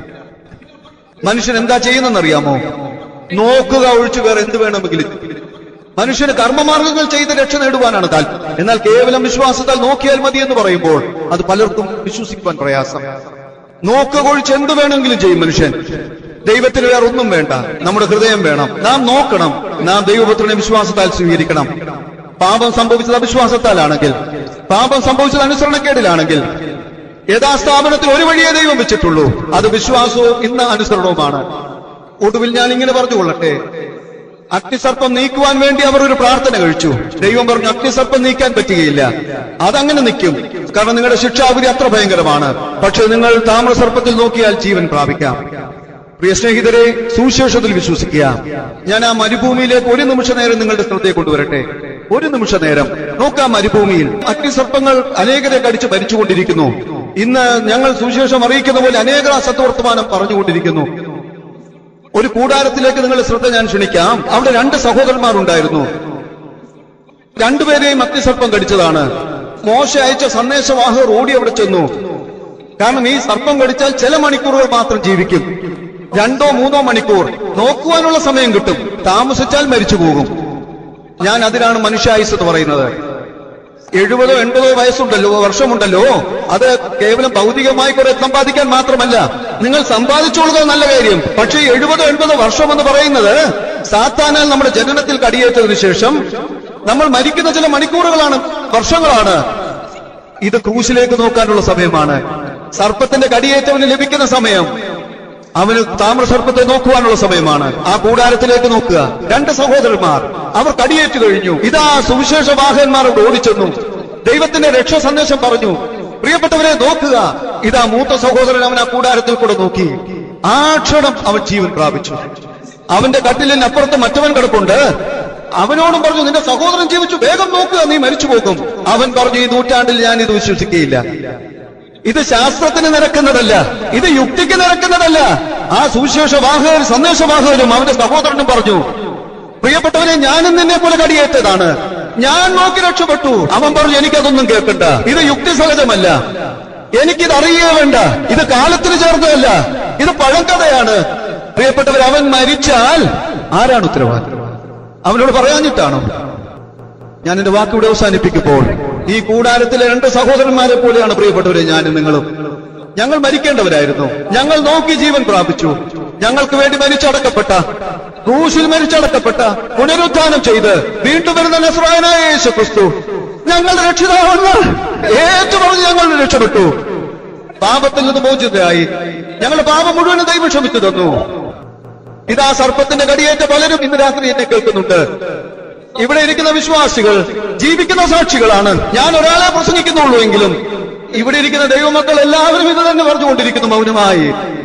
മനുഷ്യൻ എന്താ ചെയ്യുന്നറിയാമോ നോക്കുക ഒഴിച്ചു വേറെ എന്ത് വേണമെങ്കിലും മനുഷ്യന് കർമ്മമാർഗങ്ങൾ ചെയ്ത് രക്ഷ നേടുവാനാണ് താല്പര്യം എന്നാൽ കേവലം വിശ്വാസത്താൽ നോക്കിയാൽ മതി എന്ന് പറയുമ്പോൾ അത് പലർക്കും വിശ്വസിക്കുവാൻ പ്രയാസം നോക്കുക ഒഴിച്ച് എന്ത് വേണമെങ്കിലും ചെയ്യും മനുഷ്യൻ ദൈവത്തിന് വേറെ ഒന്നും വേണ്ട നമ്മുടെ ഹൃദയം വേണം നാം നോക്കണം നാം ദൈവപുത്രനെ വിശ്വാസത്താൽ സ്വീകരിക്കണം പാപം സംഭവിച്ചത് അവിശ്വാസത്താലാണെങ്കിൽ പാപം സംഭവിച്ചത് അനുസരണക്കേടിലാണെങ്കിൽ യഥാസ്ഥാപനത്തിൽ ഒരു വഴിയേ ദൈവം വെച്ചിട്ടുള്ളൂ അത് വിശ്വാസവും ഇന്ന് അനുസരണവുമാണ് ഒടുവിൽ ഞാൻ ഇങ്ങനെ പറഞ്ഞുകൊള്ളട്ടെ അഗ്നിസർപ്പം നീക്കുവാൻ വേണ്ടി അവർ ഒരു പ്രാർത്ഥന കഴിച്ചു ദൈവം പറഞ്ഞു അഗ്നിസർപ്പം നീക്കാൻ പറ്റുകയില്ല അതങ്ങനെ നിൽക്കും കാരണം നിങ്ങളുടെ ശിക്ഷാവിധി അത്ര ഭയങ്കരമാണ് പക്ഷെ നിങ്ങൾ താമ്രസർപ്പത്തിൽ നോക്കിയാൽ ജീവൻ പ്രാപിക്കാം പ്രിയ സ്നേഹിതരെ സുവിശേഷത്തിൽ വിശ്വസിക്കുക ഞാൻ ആ മരുഭൂമിയിലേക്ക് ഒരു നിമിഷ നേരം നിങ്ങളുടെ ശ്രദ്ധയെ കൊണ്ടുവരട്ടെ ഒരു നിമിഷ നേരം നോക്കാം മരുഭൂമിയിൽ അഗ്നിസർപ്പങ്ങൾ അനേകരെ കടിച്ച് ഭരിച്ചുകൊണ്ടിരിക്കുന്നു ഇന്ന് ഞങ്ങൾ സുവിശേഷം അറിയിക്കുന്ന പോലെ അനേക സത്വർത്തമാനം പറഞ്ഞുകൊണ്ടിരിക്കുന്നു ഒരു കൂടാരത്തിലേക്ക് നിങ്ങളുടെ ശ്രദ്ധ ഞാൻ ക്ഷണിക്കാം അവിടെ രണ്ട് സഹോദരന്മാർ ഉണ്ടായിരുന്നു രണ്ടുപേരെയും അഗ്നിസർപ്പം കടിച്ചതാണ് മോശ അയച്ച സന്ദേശവാഹകർ ഓടി അവിടെ ചെന്നു കാരണം ഈ സർപ്പം കടിച്ചാൽ ചില മണിക്കൂറുകൾ മാത്രം ജീവിക്കും രണ്ടോ മൂന്നോ മണിക്കൂർ നോക്കുവാനുള്ള സമയം കിട്ടും താമസിച്ചാൽ മരിച്ചു പോകും ഞാൻ അതിനാണ് മനുഷ്യായുസ് എന്ന് പറയുന്നത് എഴുപതോ എൺപതോ വയസ്സുണ്ടല്ലോ വർഷമുണ്ടല്ലോ അത് കേവലം ഭൗതികമായി കുറെ സമ്പാദിക്കാൻ മാത്രമല്ല നിങ്ങൾ സമ്പാദിച്ചുകൊള്ളുക നല്ല കാര്യം പക്ഷേ എഴുപതോ എൺപതോ വർഷം എന്ന് പറയുന്നത് സാത്താനാൽ നമ്മുടെ ജനനത്തിൽ കടിയേറ്റതിനു ശേഷം നമ്മൾ മരിക്കുന്ന ചില മണിക്കൂറുകളാണ് വർഷങ്ങളാണ് ഇത് ക്രൂശിലേക്ക് നോക്കാനുള്ള സമയമാണ് സർപ്പത്തിന്റെ കടിയേറ്റവന് ലഭിക്കുന്ന സമയം അവന് താമ്രസർപ്പത്തെ നോക്കുവാനുള്ള സമയമാണ് ആ കൂടാരത്തിലേക്ക് നോക്കുക രണ്ട് സഹോദരന്മാർ അവർ കടിയേറ്റു കഴിഞ്ഞു ഇതാ സുവിശേഷ വാഹകന്മാർ അവിടെ ഓടിച്ചെന്നു ദൈവത്തിന്റെ രക്ഷാ സന്ദേശം പറഞ്ഞു പ്രിയപ്പെട്ടവരെ നോക്കുക ഇതാ മൂത്ത സഹോദരൻ അവൻ ആ കൂടാരത്തിൽ കൂടെ നോക്കി ആ ക്ഷണം അവൻ ജീവൻ പ്രാപിച്ചു അവന്റെ കട്ടിലിന് അപ്പുറത്ത് മറ്റവൻ കിടപ്പുണ്ട് അവനോടും പറഞ്ഞു നിന്റെ സഹോദരൻ ജീവിച്ചു വേഗം നോക്കുക നീ മരിച്ചു പോകും അവൻ പറഞ്ഞു ഈ നൂറ്റാണ്ടിൽ ഞാൻ ഇത് വിശ്വസിക്കുകയില്ല ഇത് ശാസ്ത്രത്തിന് നിരക്കുന്നതല്ല ഇത് യുക്തിക്ക് നിരക്കുന്നതല്ല ആ സുവിശേഷ വാഹകർ സന്ദേശവാഹകരും അവന്റെ സഹോദരനും പറഞ്ഞു പ്രിയപ്പെട്ടവനെ ഞാനും നിന്നെ പോലെ കടിയേറ്റതാണ് ഞാൻ നോക്കി രക്ഷപ്പെട്ടു അവൻ പറഞ്ഞു എനിക്കതൊന്നും കേൾക്കണ്ട ഇത് യുക്തിസഹജമല്ല എനിക്കിത് അറിയേ വേണ്ട ഇത് കാലത്തിന് ചേർന്നതല്ല ഇത് പഴങ്കഥയാണ് പ്രിയപ്പെട്ടവർ അവൻ മരിച്ചാൽ ആരാണ് ഉത്തരവാദിത്വം അവനോട് പറയാഞ്ഞിട്ടാണോ ഞാൻ എന്റെ വാക്കിവിടെ അവസാനിപ്പിക്കുമ്പോൾ ഈ കൂടാരത്തിലെ രണ്ട് സഹോദരന്മാരെ പോലെയാണ് പ്രിയപ്പെട്ടവരെ ഞാനും നിങ്ങളും ഞങ്ങൾ മരിക്കേണ്ടവരായിരുന്നു ഞങ്ങൾ നോക്കി ജീവൻ പ്രാപിച്ചു ഞങ്ങൾക്ക് വേണ്ടി മരിച്ചടക്കപ്പെട്ട ക്രൂശിൽ മരിച്ചടക്കപ്പെട്ട പുനരുത്ഥാനം ചെയ്ത് വീണ്ടും വരുന്ന നസ്രായനായ യേശു ക്രിസ്തു ഞങ്ങൾ രക്ഷിതാവെന്ന് ഏറ്റുപറഞ്ഞ് ഞങ്ങൾ രക്ഷപ്പെട്ടു പാപത്തിൽ നിന്ന് മോചിതരായി ഞങ്ങളുടെ പാപം മുഴുവനും ദൈവം ക്ഷമിച്ചു തന്നു ഇതാ സർപ്പത്തിന്റെ കടിയേറ്റ പലരും ഇന്ന് രാത്രി എന്നെ കേൾക്കുന്നുണ്ട് ഇവിടെ ഇരിക്കുന്ന വിശ്വാസികൾ ജീവിക്കുന്ന സാക്ഷികളാണ് ഞാൻ ഒരാളെ പ്രസംഗിക്കുന്നുള്ളൂ എങ്കിലും ഇവിടെ ഇരിക്കുന്ന ദൈവമക്കൾ എല്ലാവരും ഇത് തന്നെ പറഞ്ഞുകൊണ്ടിരിക്കുന്നു മൗനമായി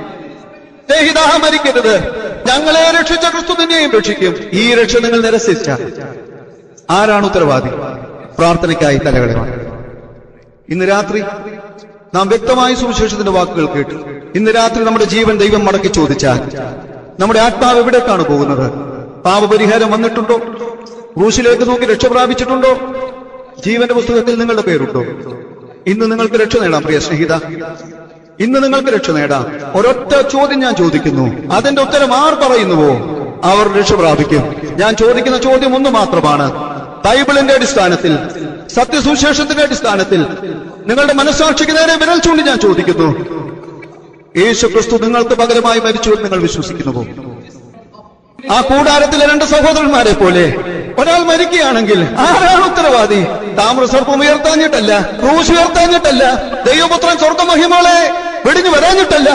സ്നേഹിതാ മരിക്കരുത് ഞങ്ങളെ രക്ഷിച്ച ക്രിസ്തു നിന്നെയും രക്ഷിക്കും ഈ രക്ഷ നിങ്ങൾ നിരസിച്ച ആരാണ് ഉത്തരവാദി പ്രാർത്ഥനയ്ക്കായി തലകളെ ഇന്ന് രാത്രി നാം വ്യക്തമായി സുവിശേഷത്തിന്റെ വാക്കുകൾ കേട്ടു ഇന്ന് രാത്രി നമ്മുടെ ജീവൻ ദൈവം മടക്കി ചോദിച്ചാൽ നമ്മുടെ ആത്മാവ് എവിടേക്കാണ് പോകുന്നത് പാപപരിഹാരം വന്നിട്ടുണ്ടോ ക്രൂശിലേക്ക് നോക്കി രക്ഷ പ്രാപിച്ചിട്ടുണ്ടോ ജീവന്റെ പുസ്തകത്തിൽ നിങ്ങളുടെ പേരുണ്ടോ ഇന്ന് നിങ്ങൾക്ക് രക്ഷ നേടാം പ്രിയ സ്നേഹിത ഇന്ന് നിങ്ങൾക്ക് രക്ഷ നേടാം ഒരൊറ്റ ചോദ്യം ഞാൻ ചോദിക്കുന്നു അതിന്റെ ഉത്തരം ആർ പറയുന്നുവോ അവർ രക്ഷ പ്രാപിക്കും ഞാൻ ചോദിക്കുന്ന ചോദ്യം ഒന്ന് മാത്രമാണ് ബൈബിളിന്റെ അടിസ്ഥാനത്തിൽ സത്യസുശേഷത്തിന്റെ അടിസ്ഥാനത്തിൽ നിങ്ങളുടെ മനസ്സാക്ഷിക്ക് നേരെ വിരൽ ചൂണ്ടി ഞാൻ ചോദിക്കുന്നു യേശു ക്രിസ്തു നിങ്ങൾക്ക് പകരമായി മരിച്ചു എന്ന് നിങ്ങൾ വിശ്വസിക്കുന്നുവോ ആ കൂടാരത്തിലെ രണ്ട് സഹോദരന്മാരെ പോലെ ഒരാൾ മരിക്കുകയാണെങ്കിൽ ആരാണ് ഉത്തരവാദി താമ്രസർപ്പം ഉയർത്താഞ്ഞിട്ടല്ല ക്രൂശ് ഉയർത്താഞ്ഞിട്ടല്ല ദൈവപുത്രൻ സ്വർഗമഹിമകളെ വെടിഞ്ഞു വരാഞ്ഞിട്ടല്ല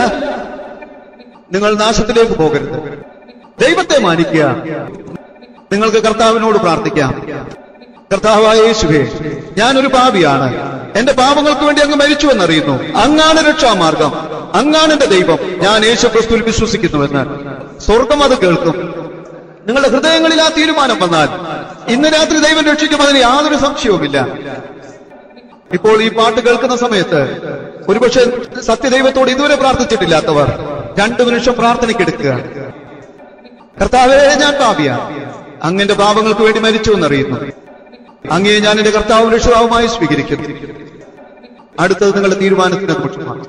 നിങ്ങൾ നാശത്തിലേക്ക് പോകരുത് ദൈവത്തെ മാനിക്കുക നിങ്ങൾക്ക് കർത്താവിനോട് പ്രാർത്ഥിക്കാം കർത്താവായ യേശുവേ ഞാനൊരു പാപിയാണ് എന്റെ പാപങ്ങൾക്ക് വേണ്ടി അങ്ങ് മരിച്ചു എന്നറിയുന്നു അങ്ങാണ് രക്ഷാമാർഗം അങ്ങാണ് എന്റെ ദൈവം ഞാൻ യേശു ക്രിസ്തുവിൽ വിശ്വസിക്കുന്നുവെന്ന് സ്വർഗം അത് കേൾക്കും നിങ്ങളുടെ ഹൃദയങ്ങളിൽ ആ തീരുമാനം വന്നാൽ ഇന്ന് രാത്രി ദൈവം രക്ഷിക്കുമെന്നതിന് യാതൊരു സംശയവുമില്ല ഇപ്പോൾ ഈ പാട്ട് കേൾക്കുന്ന സമയത്ത് ഒരുപക്ഷെ സത്യദൈവത്തോട് ഇതുവരെ പ്രാർത്ഥിച്ചിട്ടില്ലാത്തവർ രണ്ടു നിമിഷം പ്രാർത്ഥനയ്ക്കെടുക്കുക കർത്താവേ ഞാൻ പാപിയാണ് അങ്ങന്റെ പാപങ്ങൾക്ക് വേണ്ടി മരിച്ചു എന്നറിയുന്നു അങ്ങയെ ഞാൻ എന്റെ കർത്താവും രക്ഷിതാവുമായി സ്വീകരിക്കുന്നു അടുത്തത് നിങ്ങളുടെ തീരുമാനത്തിന് പക്ഷമാണ്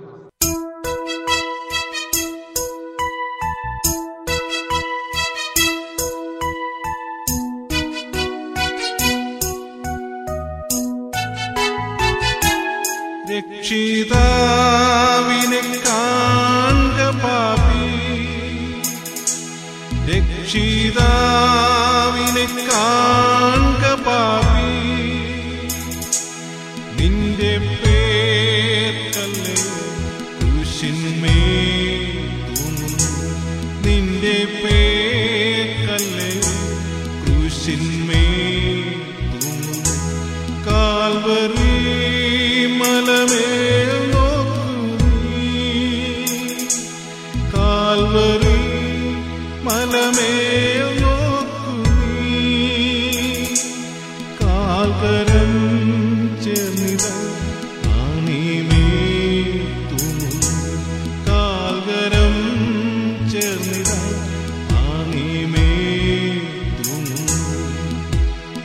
രക്ഷിതാവിനെ കാൺക പാപി രക്ഷിതാവിനെ കാൺക പാപി നിന്റെ പേർക്കല്ലേ കുശിന്മേ നിന്റെ പേർക്കല്ലേ കുശിന്മേ കാൽവറി മലമേൽ നോക്കൂ നീ. കാൽവറി മലമേൽ നോക്കൂ നീ. കാൽകരം ചേർന്നിത ആണിമേ തൂങ്ങും കാൽകരം ചേർന്നിത ആണിമേ തൂങ്ങും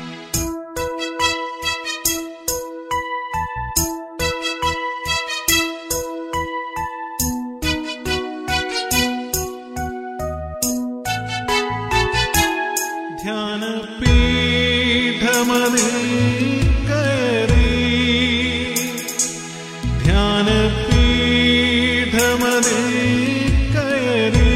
ധ്യാനപീഠമതിൽ കയറി ധ്യാനപീഠമതിൽ കയറി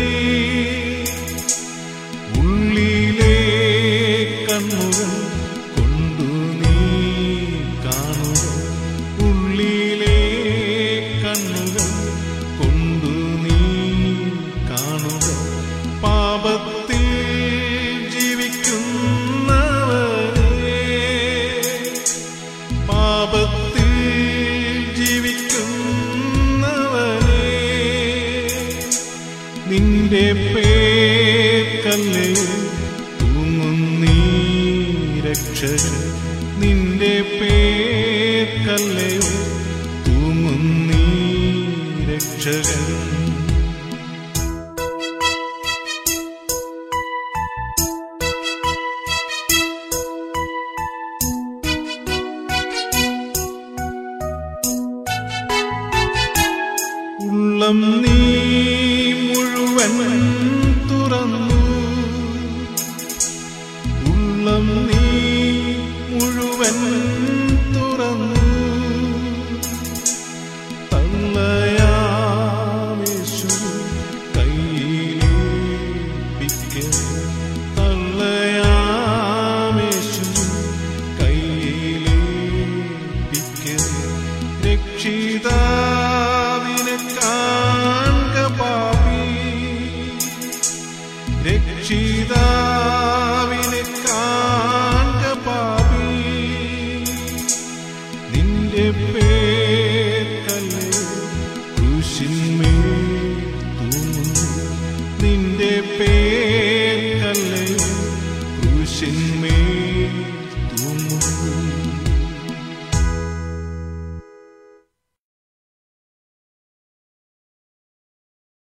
ഉള്ളിലെ കണ്ണുകൾ കൊണ്ടു നീ കാണുക ഉള്ളിലെ കണ്ണുകൾ കൊണ്ടു നീ കാണുക പാപത്തിൽ ജീവിക്കുന്നവരെ പാപത്തിൽ ജീവിക്കുന്നവരെ നിന്റെ പേക്കല്ലയിൽ തൂങ്ങുന്നീ രക്ഷകൻ നിന്റെ പേക്കല്ലയിൽ തൂങ്ങുന്നീ രക്ഷകൻ ഉള്ളം നീ മുഴുവൻ തുറന്നു ഉള്ളം നീ മുഴുവൻ തുറന്നു തള്ളയാമേശു കയ്യിലേൽപ്പിക്ക തള്ളയാമേശു കയ്യിലേൽപ്പിക്ക രക്ഷിതാവിനെ കാൺക പാപി രക്ഷിതാ